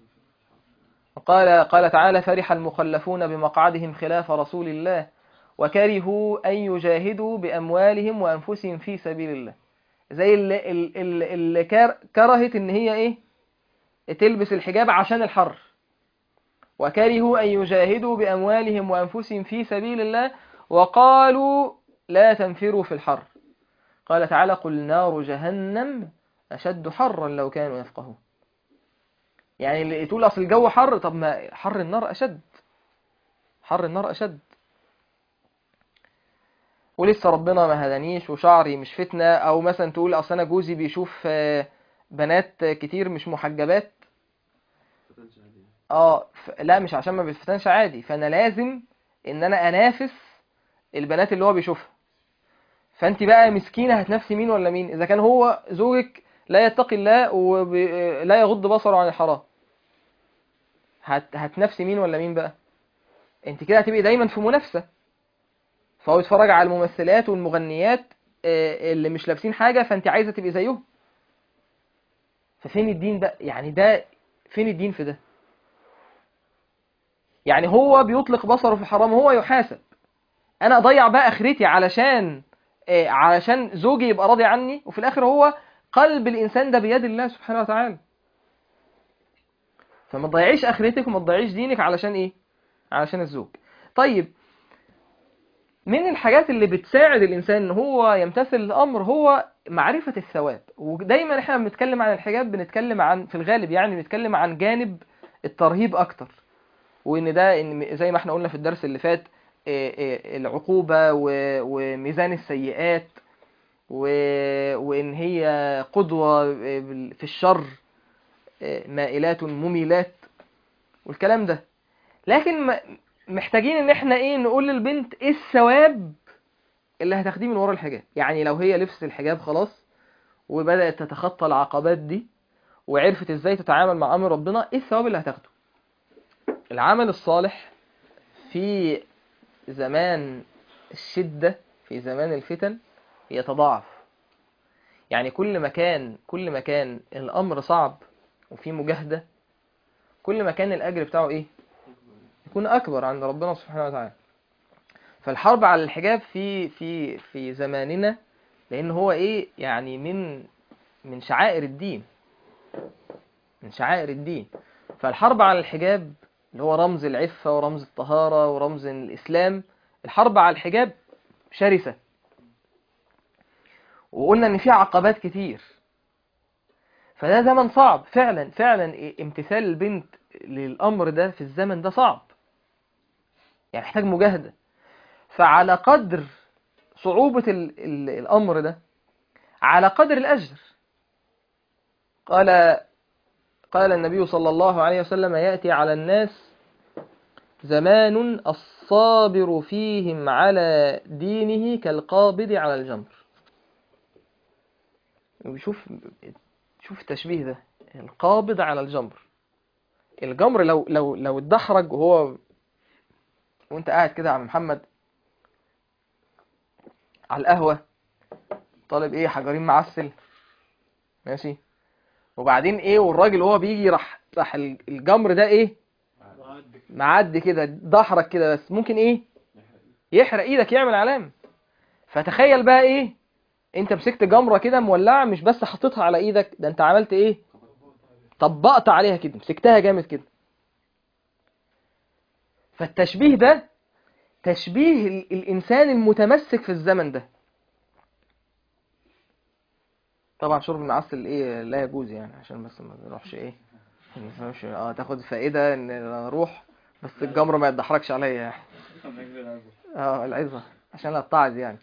Speaker 1: قال قال تعالى فرح المخلفون بمقعدهم خلاف رسول الله وكرهوا أن يجاهدوا بأموالهم وأنفسهم في سبيل الله زي اللي, اللي, اللي كر- كرهت إن هي إيه تلبس الحجاب عشان الحر وكرهوا أن يجاهدوا بأموالهم وأنفسهم في سبيل الله وقالوا لا تنفروا في الحر قال تعالى قل نار جهنم أشد حرا لو كانوا يفقهون يعني اللي تقول أصل الجو حر طب ما حر النار أشد حر النار أشد ولسه ربنا ما هدانيش وشعري مش فتنة أو مثلا تقول أصل أنا جوزي بيشوف آه، بنات كتير مش محجبات
Speaker 2: فتنش عليه
Speaker 1: اه ف... لا مش عشان ما بيتفتنش عادي فانا لازم ان انا انافس البنات اللي هو بيشوفها فانت بقى مسكينه هتنافسي مين ولا مين اذا كان هو زوجك لا يتقي الله ولا يغض بصره عن الحرام هت... هتنافسي مين ولا مين بقى انت كده هتبقي دايما في منافسه فهو يتفرج على الممثلات والمغنيات آه، اللي مش لابسين حاجه فانت عايزه تبقي زيهم ففين الدين بقى يعني ده فين الدين في ده يعني هو بيطلق بصره في الحرام هو يحاسب انا اضيع بقى اخرتي علشان آه، علشان زوجي يبقى راضي عني وفي الاخر هو قلب الانسان ده بيد الله سبحانه وتعالى فما تضيعيش اخرتك وما تضيعيش دينك علشان ايه علشان الزوج طيب من الحاجات اللي بتساعد الانسان ان هو يمتثل الامر هو معرفة الثواب ودايما احنا بنتكلم عن الحجاب بنتكلم عن في الغالب يعني بنتكلم عن جانب الترهيب اكتر وان ده ان زي ما احنا قلنا في الدرس اللي فات إيه إيه العقوبة و- وميزان السيئات و- وان هي قدوة في الشر إيه مائلات مميلات والكلام ده لكن م- محتاجين ان احنا ايه نقول للبنت ايه الثواب اللي هتاخديه من ورا الحجاب يعني لو هي لبست الحجاب خلاص وبدأت تتخطى العقبات دي وعرفت ازاي تتعامل مع امر ربنا ايه الثواب اللي هتاخده العمل الصالح في زمان الشدة في زمان الفتن يتضاعف يعني كل ما كان كل ما كان الأمر صعب وفي مجاهدة كل ما كان الأجر بتاعه إيه؟ يكون أكبر عند ربنا سبحانه وتعالى فالحرب على الحجاب في في في زماننا لأن هو إيه يعني من من شعائر الدين من شعائر الدين فالحرب على الحجاب اللي هو رمز العفة ورمز الطهارة ورمز الإسلام الحرب على الحجاب شرسة وقلنا إن في عقبات كتير فده زمن صعب فعلا فعلا امتثال البنت للأمر ده في الزمن ده صعب يعني محتاج مجاهدة فعلى قدر صعوبة ال ال الأمر ده على قدر الأجر قال قال النبي صلى الله عليه وسلم يأتي على الناس زمان الصابر فيهم على دينه كالقابض على الجمر شوف شوف التشبيه ده القابض على الجمر الجمر لو لو لو اتدحرج وهو وانت قاعد كده يا عم محمد على القهوة طالب ايه حجرين معسل ماشي وبعدين ايه والراجل وهو بيجي راح راح الجمر ده ايه معدي كده ضحرك كده بس ممكن ايه يحرق ايدك يعمل علامة فتخيل بقى ايه انت مسكت جمرة كده مولعة مش بس حطيتها على ايدك ده انت عملت ايه طبقت عليها كده مسكتها جامد كده فالتشبيه ده تشبيه ال- الإنسان المتمسك في الزمن ده طبعا شرب المعسل ايه لا يجوز يعني عشان بس ما نروحش ايه ما نفهمش اه تاخد فائدة ان انا اروح بس الجمرة ما يتدحرجش عليا يعني اه العظة عشان لا اتعظ يعني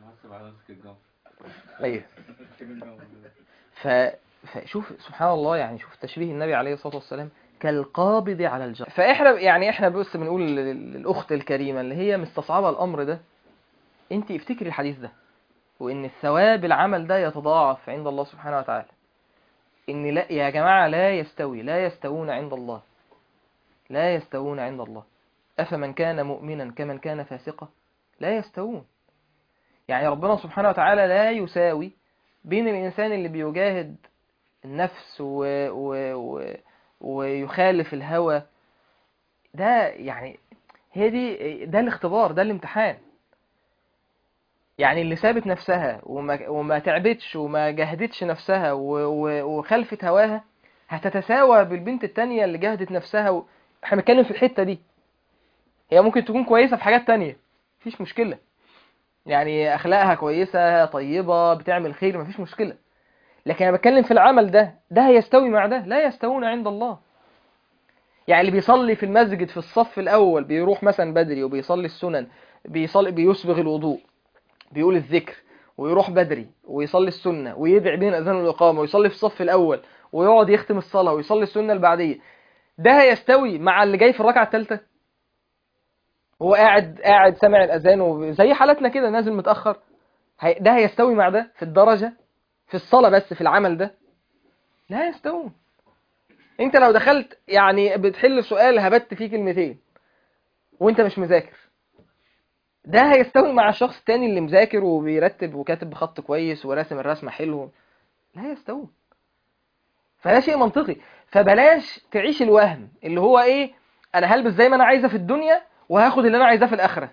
Speaker 1: ايوه ف... فشوف سبحان الله يعني شوف تشبيه النبي عليه الصلاة والسلام كالقابض على الجمر فاحنا يعني احنا بس بنقول لل- للاخت الكريمة اللي هي مستصعبة الامر ده انت افتكري الحديث ده وان الثواب العمل ده يتضاعف عند الله سبحانه وتعالى ان لا يا جماعة لا يستوي لا يستوون عند الله لا يستوون عند الله أفمن كان مؤمنا كمن كان فاسقا لا يستوون يعني ربنا سبحانه وتعالى لا يساوي بين الإنسان اللي بيجاهد النفس و... و... و... ويخالف الهوى ده يعني هي دي ده الاختبار ده الامتحان يعني اللي سابت نفسها وما, وما تعبتش وما جهدتش نفسها و... و... وخلفت هواها هتتساوى بالبنت التانية اللي جهدت نفسها و... احنا بنتكلم في الحتة دي هي ممكن تكون كويسة في حاجات تانية مفيش مشكلة يعني أخلاقها كويسة طيبة بتعمل خير مفيش مشكلة لكن أنا بتكلم في العمل ده ده هيستوي مع ده لا يستوون عند الله يعني اللي بيصلي في المسجد في الصف الأول بيروح مثلا بدري وبيصلي السنن بيصلي بيسبغ الوضوء بيقول الذكر ويروح بدري ويصلي السنة ويدعي بين الأذان والإقامة ويصلي في الصف الأول ويقعد يختم الصلاة ويصلي السنة البعدية ده هيستوي مع اللي جاي في الركعة الثالثة هو قاعد قاعد سامع الأذان وب- زي حالتنا كده نازل متأخر هي- ده هيستوي مع ده في الدرجة في الصلاة بس في العمل ده لا يستوون انت لو دخلت يعني بتحل سؤال هبت فيه كلمتين وانت مش مذاكر ده هيستوي مع الشخص التاني اللي مذاكر وبيرتب وكاتب بخط كويس وراسم الرسمة حلو لا يستوون فده شيء منطقي فبلاش تعيش الوهم اللي هو ايه انا هلبس زي ما انا عايزه في الدنيا وهاخد اللي انا عايزاه في الاخره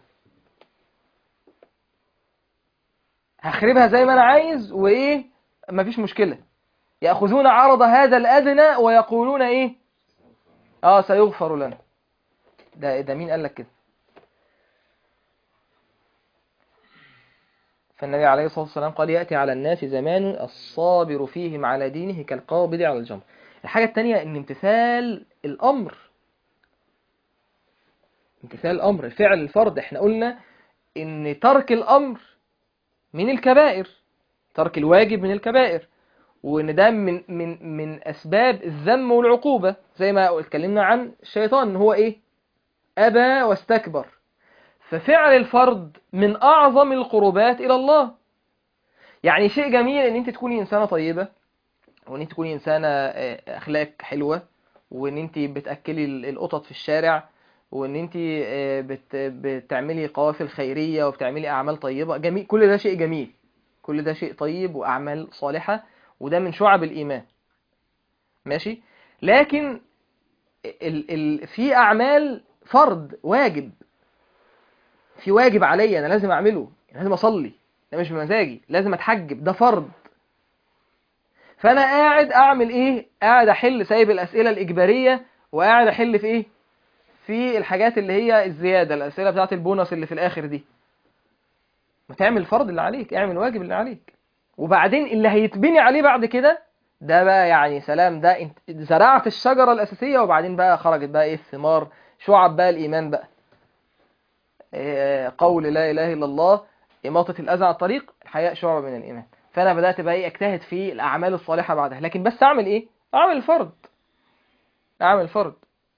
Speaker 1: هخربها زي ما انا عايز وايه مفيش مشكله ياخذون عرض هذا الادنى ويقولون ايه اه سيغفر لنا ده ده مين قال لك كده فالنبي عليه الصلاة والسلام قال يأتي على الناس زمان الصابر فيهم على دينه كالقابض على الجمر الحاجة التانية ان امتثال الأمر امتثال الأمر فعل الفرض احنا قلنا ان ترك الأمر من الكبائر ترك الواجب من الكبائر وان ده من من من اسباب الذم والعقوبة زي ما اتكلمنا عن الشيطان ان هو ايه ابى واستكبر ففعل الفرض من اعظم القربات الى الله يعني شيء جميل ان انت تكوني انسانة طيبة وان انت تكوني انسانة آه، اخلاق حلوة وان انت بتاكلي ال- القطط في الشارع وان انت آه، بت بتعملي قوافل خيرية وبتعملي اعمال طيبة جميل كل ده شيء جميل كل ده شيء طيب واعمال صالحة وده من شعب الايمان ماشي لكن ال ال في اعمال فرض واجب في واجب عليا انا لازم اعمله لازم اصلي ده مش بمزاجي لازم اتحجب ده فرض فانا قاعد اعمل ايه قاعد احل سايب الاسئله الاجباريه وقاعد احل في ايه في الحاجات اللي هي الزياده الاسئله بتاعه البونص اللي في الاخر دي ما تعمل الفرض اللي عليك اعمل الواجب اللي عليك وبعدين اللي هيتبني عليه بعد كده ده بقى يعني سلام ده انت زرعت الشجره الاساسيه وبعدين بقى خرجت بقى ايه الثمار شعب بقى الايمان بقى إيه، قول لا اله الا الله اماطه الاذى عن الطريق الحياء شعبه من الايمان فانا بدات بقى ايه اجتهد في الاعمال الصالحه بعدها لكن بس اعمل ايه اعمل الفرض اعمل الفرض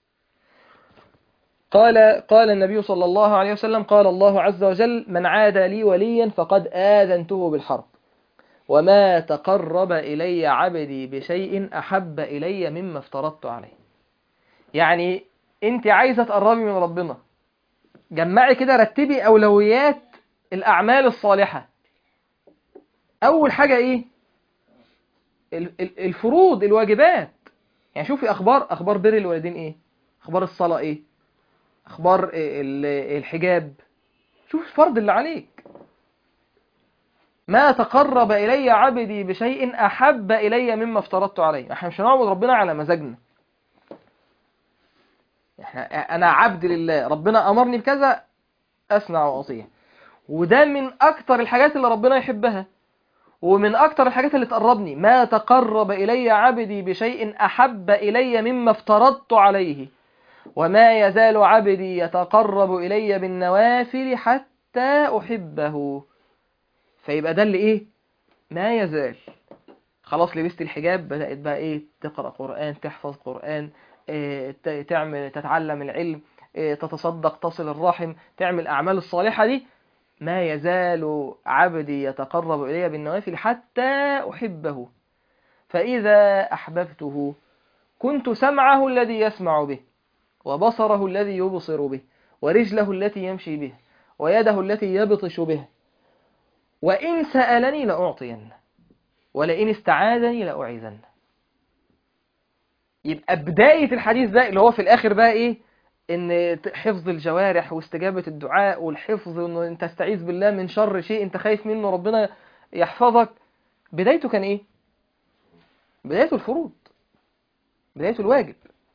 Speaker 1: قال قال النبي صلى الله عليه وسلم قال الله عز وجل من عاد لي وليا فقد آذنته بالحرب وما تقرب إلي عبدي بشيء أحب إلي مما افترضت عليه يعني انت عايزة تقربي من ربنا جمعي كده رتبي أولويات الأعمال الصالحة اول حاجه ايه ال- ال- الفروض الواجبات يعني شوفي اخبار اخبار بر الوالدين ايه اخبار الصلاه ايه اخبار ال- الحجاب شوف الفرض اللي عليك ما تقرب الي عبدي بشيء احب الي مما افترضت عليه احنا مش هنعبد ربنا على مزاجنا احنا انا عبد لله ربنا امرني بكذا اسمع واطيع وده من اكتر الحاجات اللي ربنا يحبها ومن اكتر الحاجات اللي تقربني ما تقرب الي عبدي بشيء احب الي مما افترضت عليه وما يزال عبدي يتقرب الي بالنوافل حتى احبه فيبقى ده اللي ايه ما يزال خلاص لبست الحجاب بدأت بقى ايه تقرأ قرآن تحفظ قرآن إيه ت- تعمل تتعلم العلم إيه تتصدق تصل الرحم تعمل الأعمال الصالحة دي ما يزال عبدي يتقرب إلي بالنوافل حتى أحبه فإذا أحببته كنت سمعه الذي يسمع به وبصره الذي يبصر به ورجله التي يمشي به ويده التي يبطش به وإن سألني لأعطينه ولئن استعاذني لأعيذنه يبقى بداية الحديث ده اللي هو في الآخر بقى إيه إن حفظ الجوارح واستجابة الدعاء والحفظ إنه أنت تستعيذ بالله من شر شيء أنت خايف منه ربنا يحفظك بدايته كان إيه؟ بدايته الفروض بدايته الواجب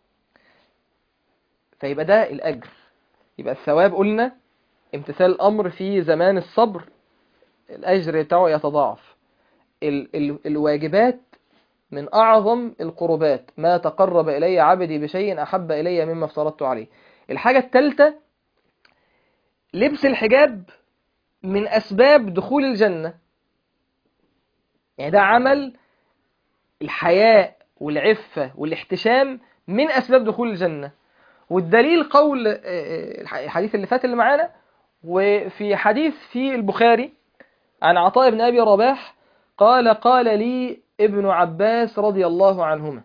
Speaker 1: فيبقى ده الأجر يبقى الثواب قلنا امتثال الأمر في زمان الصبر الأجر بتاعه يتضاعف ال ال الواجبات من أعظم القربات ما تقرب إلي عبدي بشيء أحب إلي مما افترضت عليه الحاجة الثالثة لبس الحجاب من أسباب دخول الجنة يعني ده عمل الحياء والعفة والاحتشام من أسباب دخول الجنة والدليل قول آه، آه، الحديث اللي فات اللي معانا وفي حديث في البخاري عن عطاء بن أبي رباح قال قال لي ابن عباس رضي الله عنهما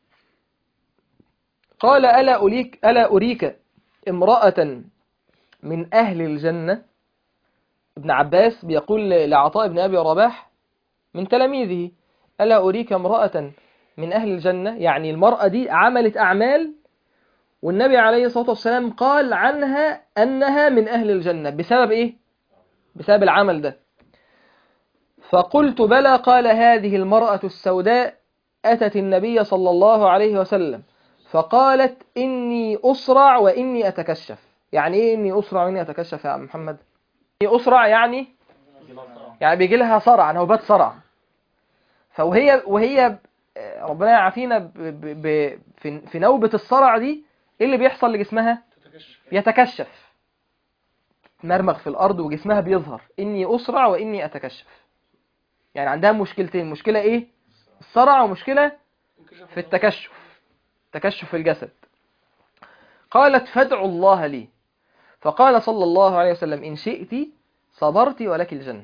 Speaker 1: قال ألا أريك, ألا أريك امرأة من أهل الجنة ابن عباس بيقول لعطاء بن أبي رباح من تلاميذه ألا أريك امرأة من أهل الجنة يعني المرأة دي عملت أعمال والنبي عليه الصلاة والسلام قال عنها أنها من أهل الجنة بسبب إيه؟ بسبب العمل ده فقلت بلى قال هذه المرأة السوداء أتت النبي صلى الله عليه وسلم فقالت إني أسرع وإني أتكشف يعني إيه إني أسرع وإني أتكشف يا عم محمد إني أسرع يعني يعني بيجي لها صرع نوبات صرع فوهي وهي ربنا يعافينا ب- ب- ب- في في نوبة الصرع دي إيه اللي بيحصل لجسمها يتكشف مرمغ في الأرض وجسمها بيظهر إني أسرع وإني أتكشف يعني عندها مشكلتين مشكلة إيه الصرع ومشكلة في التكشف تكشف الجسد قالت فادعوا الله لي فقال صلى الله عليه وسلم إن شئت صبرت ولك الجنة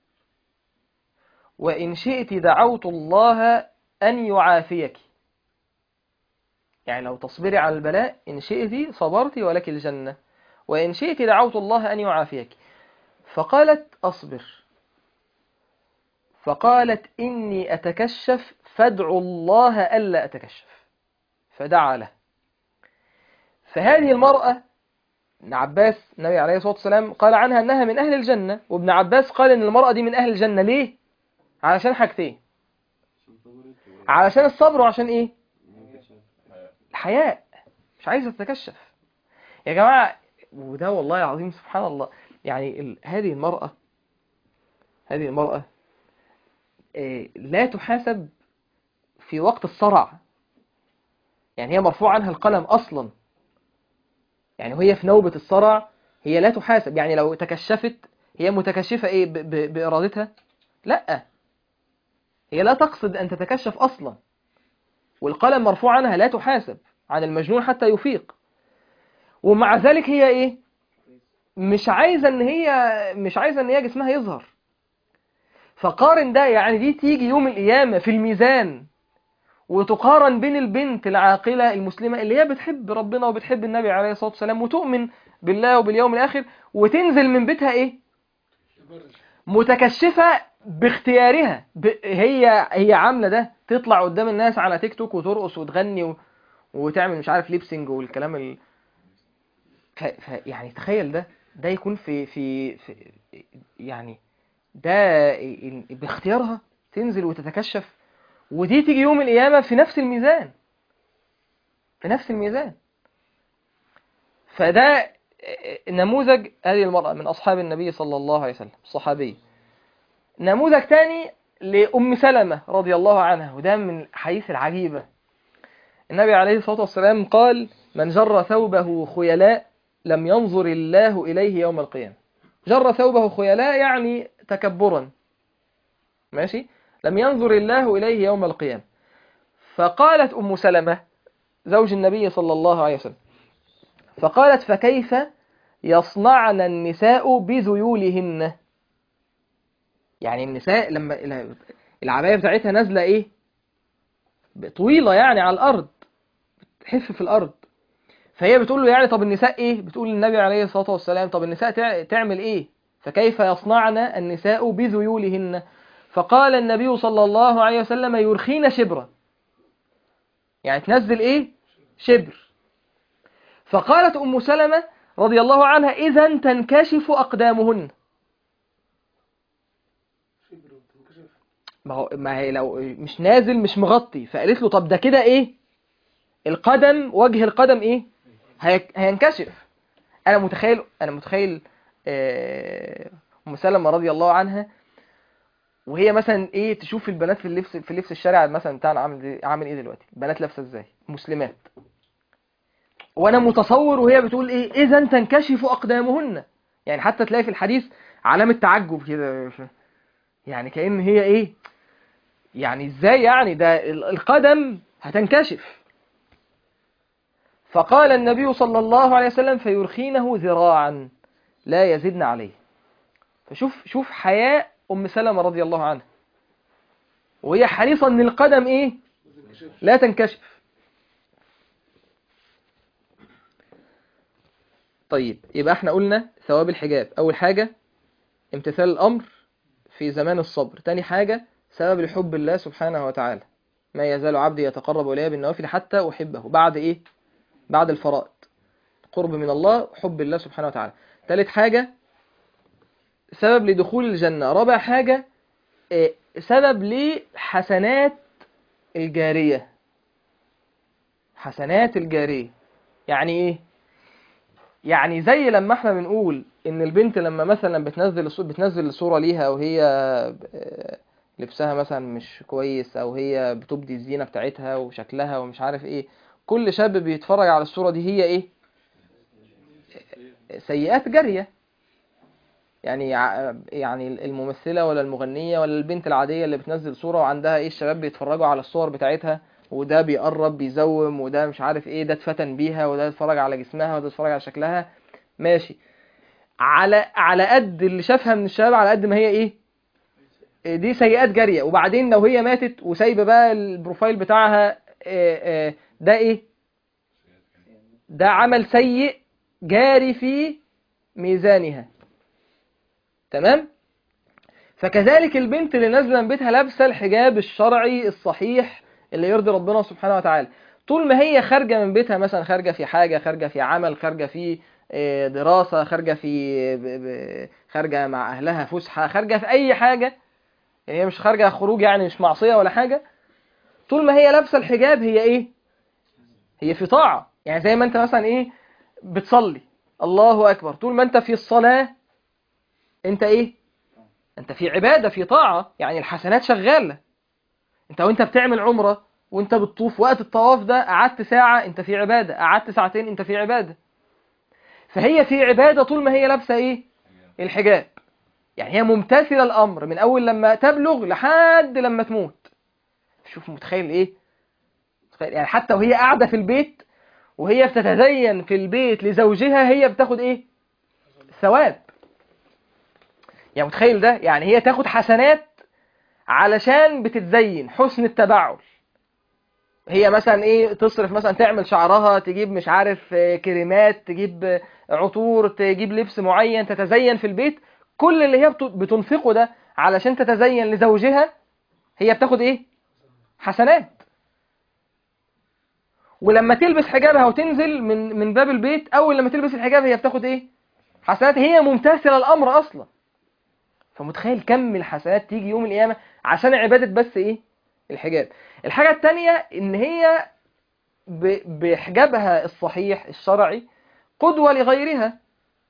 Speaker 1: وإن شئت دعوت الله أن يعافيك يعني لو تصبري على البلاء إن شئت صبرت ولك الجنة وإن شئت دعوت الله أن يعافيك فقالت أصبر فقالت إني أتكشف فادعوا الله ألا أتكشف فدعا له فهذه المرأة ابن عباس النبي عليه الصلاة والسلام قال عنها أنها من أهل الجنة وابن عباس قال أن المرأة دي من أهل الجنة ليه؟ علشان حاجتين علشان الصبر وعشان إيه؟ الحياء مش عايزة تتكشف يا جماعة وده والله العظيم سبحان الله يعني ال... هذه المرأة هذه المرأة آه، لا تحاسب في وقت الصرع يعني هي مرفوع عنها القلم أصلا يعني وهي في نوبة الصرع هي لا تحاسب يعني لو تكشفت هي متكشفة إيه ب... ب... بإرادتها لا هي لا تقصد أن تتكشف أصلا والقلم مرفوع عنها لا تحاسب عن المجنون حتى يفيق ومع ذلك هي ايه مش عايزه ان هي مش عايزه ان هي جسمها يظهر فقارن ده يعني دي تيجي يوم القيامه في الميزان وتقارن بين البنت العاقله المسلمه اللي هي بتحب ربنا وبتحب النبي عليه الصلاه والسلام وتؤمن بالله وباليوم الاخر وتنزل من بيتها ايه متكشفه باختيارها ب... هي هي عامله ده تطلع قدام الناس على تيك توك وترقص وتغني و... وتعمل مش عارف ليبسينج والكلام ال... ف... ف... يعني تخيل ده ده يكون في في, في يعني ده ال- باختيارها تنزل وتتكشف ودي تيجي يوم القيامة في نفس الميزان في نفس الميزان فده نموذج هذه المرأة من أصحاب النبي صلى الله عليه وسلم الصحابية نموذج تاني لأم سلمة رضي الله عنها وده من الحديث العجيبة النبي عليه الصلاة والسلام قال من جر ثوبه خيلاء لم ينظر الله إليه يوم القيامة جر ثوبه خيلاء يعني تكبرا ماشي لم ينظر الله إليه يوم القيامة فقالت أم سلمة زوج النبي صلى الله عليه وسلم فقالت فكيف يصنعن النساء بذيولهن يعني النساء لما العباية بتاعتها نازلة ايه طويلة يعني على الأرض بتحف في الأرض فهي بتقول له يعني طب النساء ايه بتقول للنبي عليه الصلاة والسلام طب النساء تع- تعمل ايه فكيف يصنعن النساء بذيولهن فقال النبي صلى الله عليه وسلم يرخين شبرا يعني تنزل ايه شبر فقالت أم سلمة رضي الله عنها إذا تنكشف أقدامهن
Speaker 2: شبر وتنكشف
Speaker 1: ما هو ما هي لو مش نازل مش مغطي فقالت له طب ده كده ايه القدم وجه القدم ايه هي- هينكشف انا متخيل انا متخيل آه، ام سلمة رضي الله عنها وهي مثلا ايه تشوف البنات في اللبس في اللبس الشارع مثلا بتاعنا عامل دي- عامل ايه دلوقتي البنات لابسه ازاي مسلمات وانا متصور وهي بتقول ايه اذا تنكشف اقدامهن يعني حتى تلاقي في الحديث علامه تعجب كده يعني كأن هي ايه يعني ازاي يعني ده ال- القدم هتنكشف فقال النبي صلى الله عليه وسلم فيرخينه ذراعا لا يزدن عليه فشوف شوف حياء ام سلمة رضي الله عنها وهي حريصة ان القدم ايه
Speaker 2: وتنكشف
Speaker 1: لا تنكشف طيب يبقى احنا قلنا ثواب الحجاب اول حاجة امتثال الامر في زمان الصبر تاني حاجة سبب لحب الله سبحانه وتعالى ما يزال عبدي يتقرب إلي بالنوافل حتى أحبه بعد إيه؟ بعد الفرائض قرب من الله حب الله سبحانه وتعالى تالت حاجة سبب لدخول الجنة رابع حاجة إيه، سبب لحسنات الجارية حسنات الجارية يعني ايه يعني زي لما احنا بنقول ان البنت لما مثلا بتنزل الصو- بتنزل صورة ليها وهي ب- لبسها مثلا مش كويس او هي بتبدي الزينة بتاعتها وشكلها ومش عارف ايه كل شاب بيتفرج على الصورة دي هي ايه سيئات جارية يعني ع- يعني الممثلة ولا المغنية ولا البنت العادية اللي بتنزل صورة وعندها ايه الشباب بيتفرجوا على الصور بتاعتها وده بيقرب بيزوم وده مش عارف ايه ده اتفتن بيها وده اتفرج على جسمها وده اتفرج على شكلها ماشي على على قد اللي شافها من الشباب على قد ما هي ايه إيه دي سيئات جارية وبعدين لو هي ماتت وسايبة بقى البروفايل بتاعها إيه إيه ده ايه ده عمل سيء جاري في ميزانها تمام فكذلك البنت اللي نازله من بيتها لابسه الحجاب الشرعي الصحيح اللي يرضي ربنا سبحانه وتعالى طول ما هي خارجه من بيتها مثلا خارجه في حاجه خارجه في عمل خارجه في آه، دراسه خارجه في ب- ب- خارجه مع اهلها فسحه خارجه في اي حاجه يعني هي مش خارجه خروج يعني مش معصيه ولا حاجه طول ما هي لابسه الحجاب هي ايه هي في طاعه يعني زي ما انت مثلا ايه بتصلي الله اكبر طول ما انت في الصلاه انت ايه انت في عبادة في طاعة يعني الحسنات شغالة انت وانت بتعمل عمرة وانت بتطوف وقت الطواف ده قعدت ساعة انت في عبادة قعدت ساعتين انت في عبادة فهي في عبادة طول ما هي لابسة ايه الحجاب يعني هي ممتثلة الامر من اول لما تبلغ لحد لما تموت شوف متخيل ايه متخيل يعني حتى وهي قاعدة في البيت وهي بتتزين في البيت لزوجها هي بتاخد ايه ثواب يعني متخيل ده يعني هي تاخد حسنات علشان بتتزين حسن التبعل هي مثلا ايه تصرف مثلا تعمل شعرها تجيب مش عارف آه، كريمات تجيب آه، عطور تجيب لبس معين تتزين في البيت كل اللي هي بت- بتنفقه ده علشان تتزين لزوجها هي بتاخد ايه حسنات ولما تلبس حجابها وتنزل من من باب البيت اول لما تلبس الحجاب هي بتاخد ايه حسنات هي ممتثله الامر اصلا فمتخيل كم الحسنات تيجي يوم القيامه عشان عباده بس ايه الحجاب الحاجه الثانيه ان هي ب- بحجابها الصحيح الشرعي قدوه لغيرها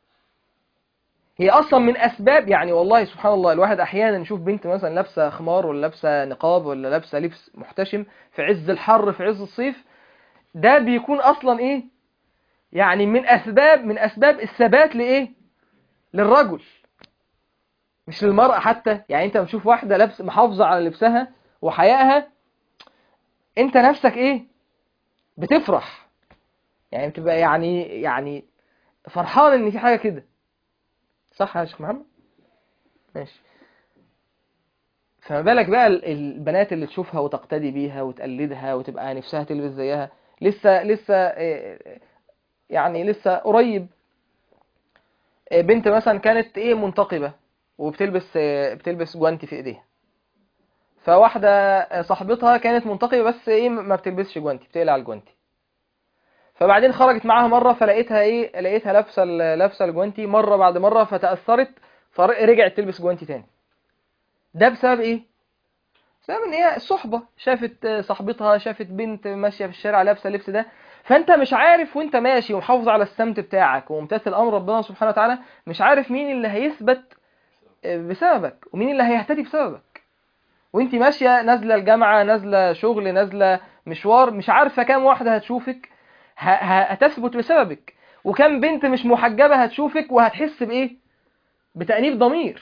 Speaker 1: هي اصلا من اسباب يعني والله سبحان الله الواحد احيانا يشوف بنت مثلا لابسه خمار ولا لابسه نقاب ولا لابسه لبس محتشم في عز الحر في عز الصيف ده بيكون اصلا ايه يعني من اسباب من اسباب الثبات لايه للرجل مش للمرأة حتى يعني انت بتشوف واحدة لابس محافظة على لبسها وحيائها انت نفسك ايه بتفرح يعني بتبقى يعني يعني فرحان ان في حاجة كده صح يا شيخ محمد ماشي فما بالك بقى ال- البنات اللي تشوفها وتقتدي بيها وتقلدها وتبقى نفسها تلبس زيها لسه لسه آه، يعني لسه قريب آه، بنت مثلا كانت ايه منتقبة وبتلبس آه، بتلبس جوانتي في ايديها فواحدة آه، صاحبتها كانت منتقبة بس ايه ما بتلبسش جوانتي بتقلع الجوانتي فبعدين خرجت معاها مرة فلقيتها ايه لقيتها لابسة ال- لابسة الجوانتي مرة بعد مرة فتأثرت فرجعت تلبس جوانتي تاني ده بسبب ايه بسبب ان هي الصحبة شافت آه، صاحبتها شافت بنت ماشية في الشارع لابسة اللبس ده فانت مش عارف وانت ماشي ومحافظ على السمت بتاعك وممتثل امر ربنا سبحانه وتعالى مش عارف مين اللي هيثبت آه، بسببك ومين اللي هيهتدي بسببك وانت ماشية نازلة الجامعة نازلة شغل نازلة مشوار مش عارفة كام واحدة هتشوفك ه- ه- هتثبت بسببك وكم بنت مش محجبة هتشوفك وهتحس بإيه بتأنيب ضمير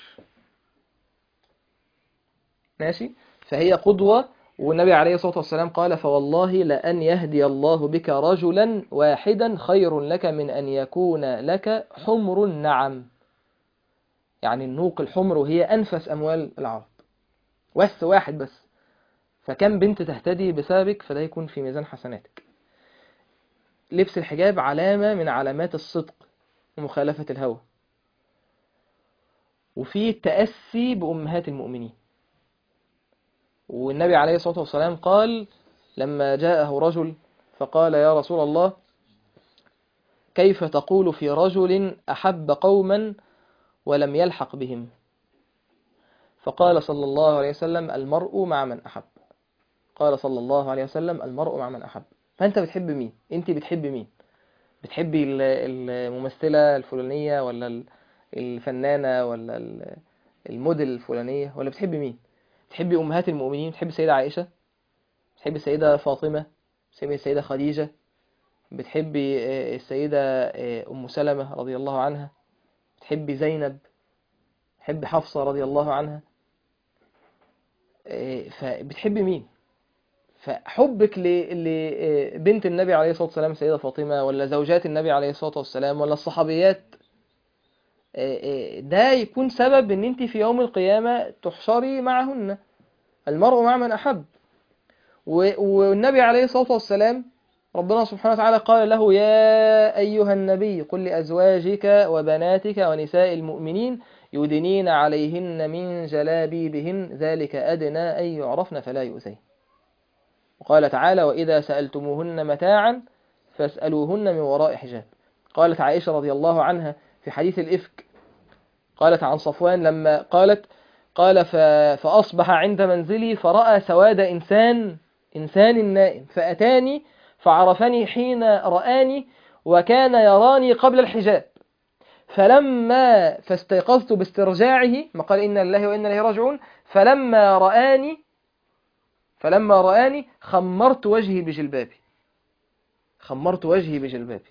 Speaker 1: ماشي فهي قدوة والنبي عليه الصلاة والسلام قال فوالله لأن يهدي الله بك رجلا واحدا خير لك من أن يكون لك حمر النعم يعني النوق الحمر وهي أنفس أموال العرب بس واحد بس فكم بنت تهتدي بسببك فده يكون في ميزان حسناتك لبس الحجاب علامة من علامات الصدق ومخالفة الهوى وفي التأسي بأمهات المؤمنين والنبي عليه الصلاة والسلام قال لما جاءه رجل فقال يا رسول الله كيف تقول في رجل أحب قوما ولم يلحق بهم فقال صلى الله عليه وسلم المرء مع من أحب قال صلى الله عليه وسلم المرء مع من أحب فأنت بتحب مين؟ أنت بتحب مين؟ بتحبي ال- الممثلة الفلانية ولا ال- الفنانة ولا ال- الموديل الفلانية ولا بتحبي مين؟ بتحبي أمهات المؤمنين بتحبي السيدة عائشة بتحبي السيدة فاطمة بتحبي السيدة خديجة بتحبي آه، السيدة آه، أم سلمة رضي الله عنها بتحبي زينب بتحبي حفصة رضي الله عنها آه، فبتحبي مين فحبك ل- لبنت النبي عليه الصلاة والسلام السيدة فاطمة ولا زوجات النبي عليه الصلاة والسلام ولا الصحابيات آه، آه، ده يكون سبب ان انت في يوم القيامة تحشري معهن المرء مع من احب و- والنبي عليه الصلاة والسلام ربنا سبحانه وتعالى قال له يا أيها النبي قل لأزواجك وبناتك ونساء المؤمنين يدنين عليهن من جلابيبهن ذلك أدنى أن يعرفن فلا يؤذين وقال تعالى وإذا سألتموهن متاعا فاسألوهن من وراء حجاب قالت عائشة رضي الله عنها في حديث الإفك قالت عن صفوان لما قالت قال ف... فأصبح عند منزلي فرأى سواد إنسان إنسان نائم فأتاني فعرفني حين رآني وكان يراني قبل الحجاب فلما فاستيقظت باسترجاعه ما قال إن الله وإنا إليه راجعون فلما رآني فلما رآني خمرت وجهي بجلبابي خمرت وجهي بجلبابي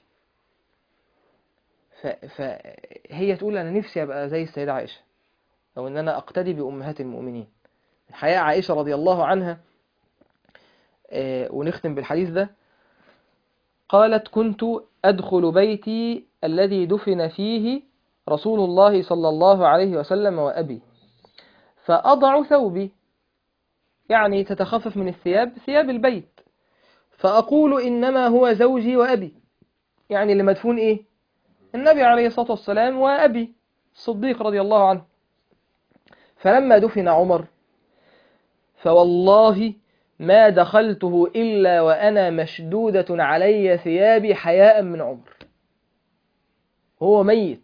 Speaker 1: ف... فهي تقول أنا نفسي أبقى زي السيدة عائشة أو أن أنا أقتدي بأمهات المؤمنين الحقيقة عائشة رضي الله عنها آه، ونختم بالحديث ده قالت كنت أدخل بيتي الذي دفن فيه رسول الله صلى الله عليه وسلم وأبي فأضع ثوبي يعني تتخفف من الثياب ثياب البيت فأقول إنما هو زوجي وأبي يعني اللي مدفون إيه النبي عليه الصلاة والسلام وأبي الصديق رضي الله عنه فلما دفن عمر فوالله ما دخلته إلا وأنا مشدودة علي ثيابي حياء من عمر هو ميت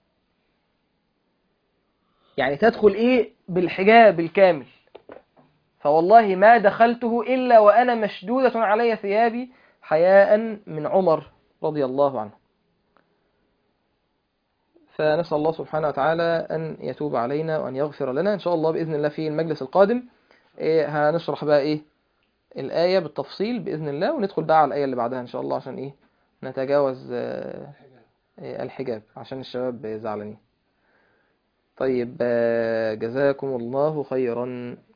Speaker 1: يعني تدخل إيه بالحجاب الكامل فوالله ما دخلته إلا وأنا مشدودة علي ثيابي حياء من عمر رضي الله عنه فنسأل الله سبحانه وتعالى أن يتوب علينا وأن يغفر لنا إن شاء الله بإذن الله في المجلس القادم إيه هنشرح بقى إيه الآية بالتفصيل بإذن الله وندخل بقى على الآية اللي بعدها إن شاء الله عشان إيه نتجاوز آه، إيه الحجاب عشان الشباب زعلانين طيب آه، جزاكم الله خيرا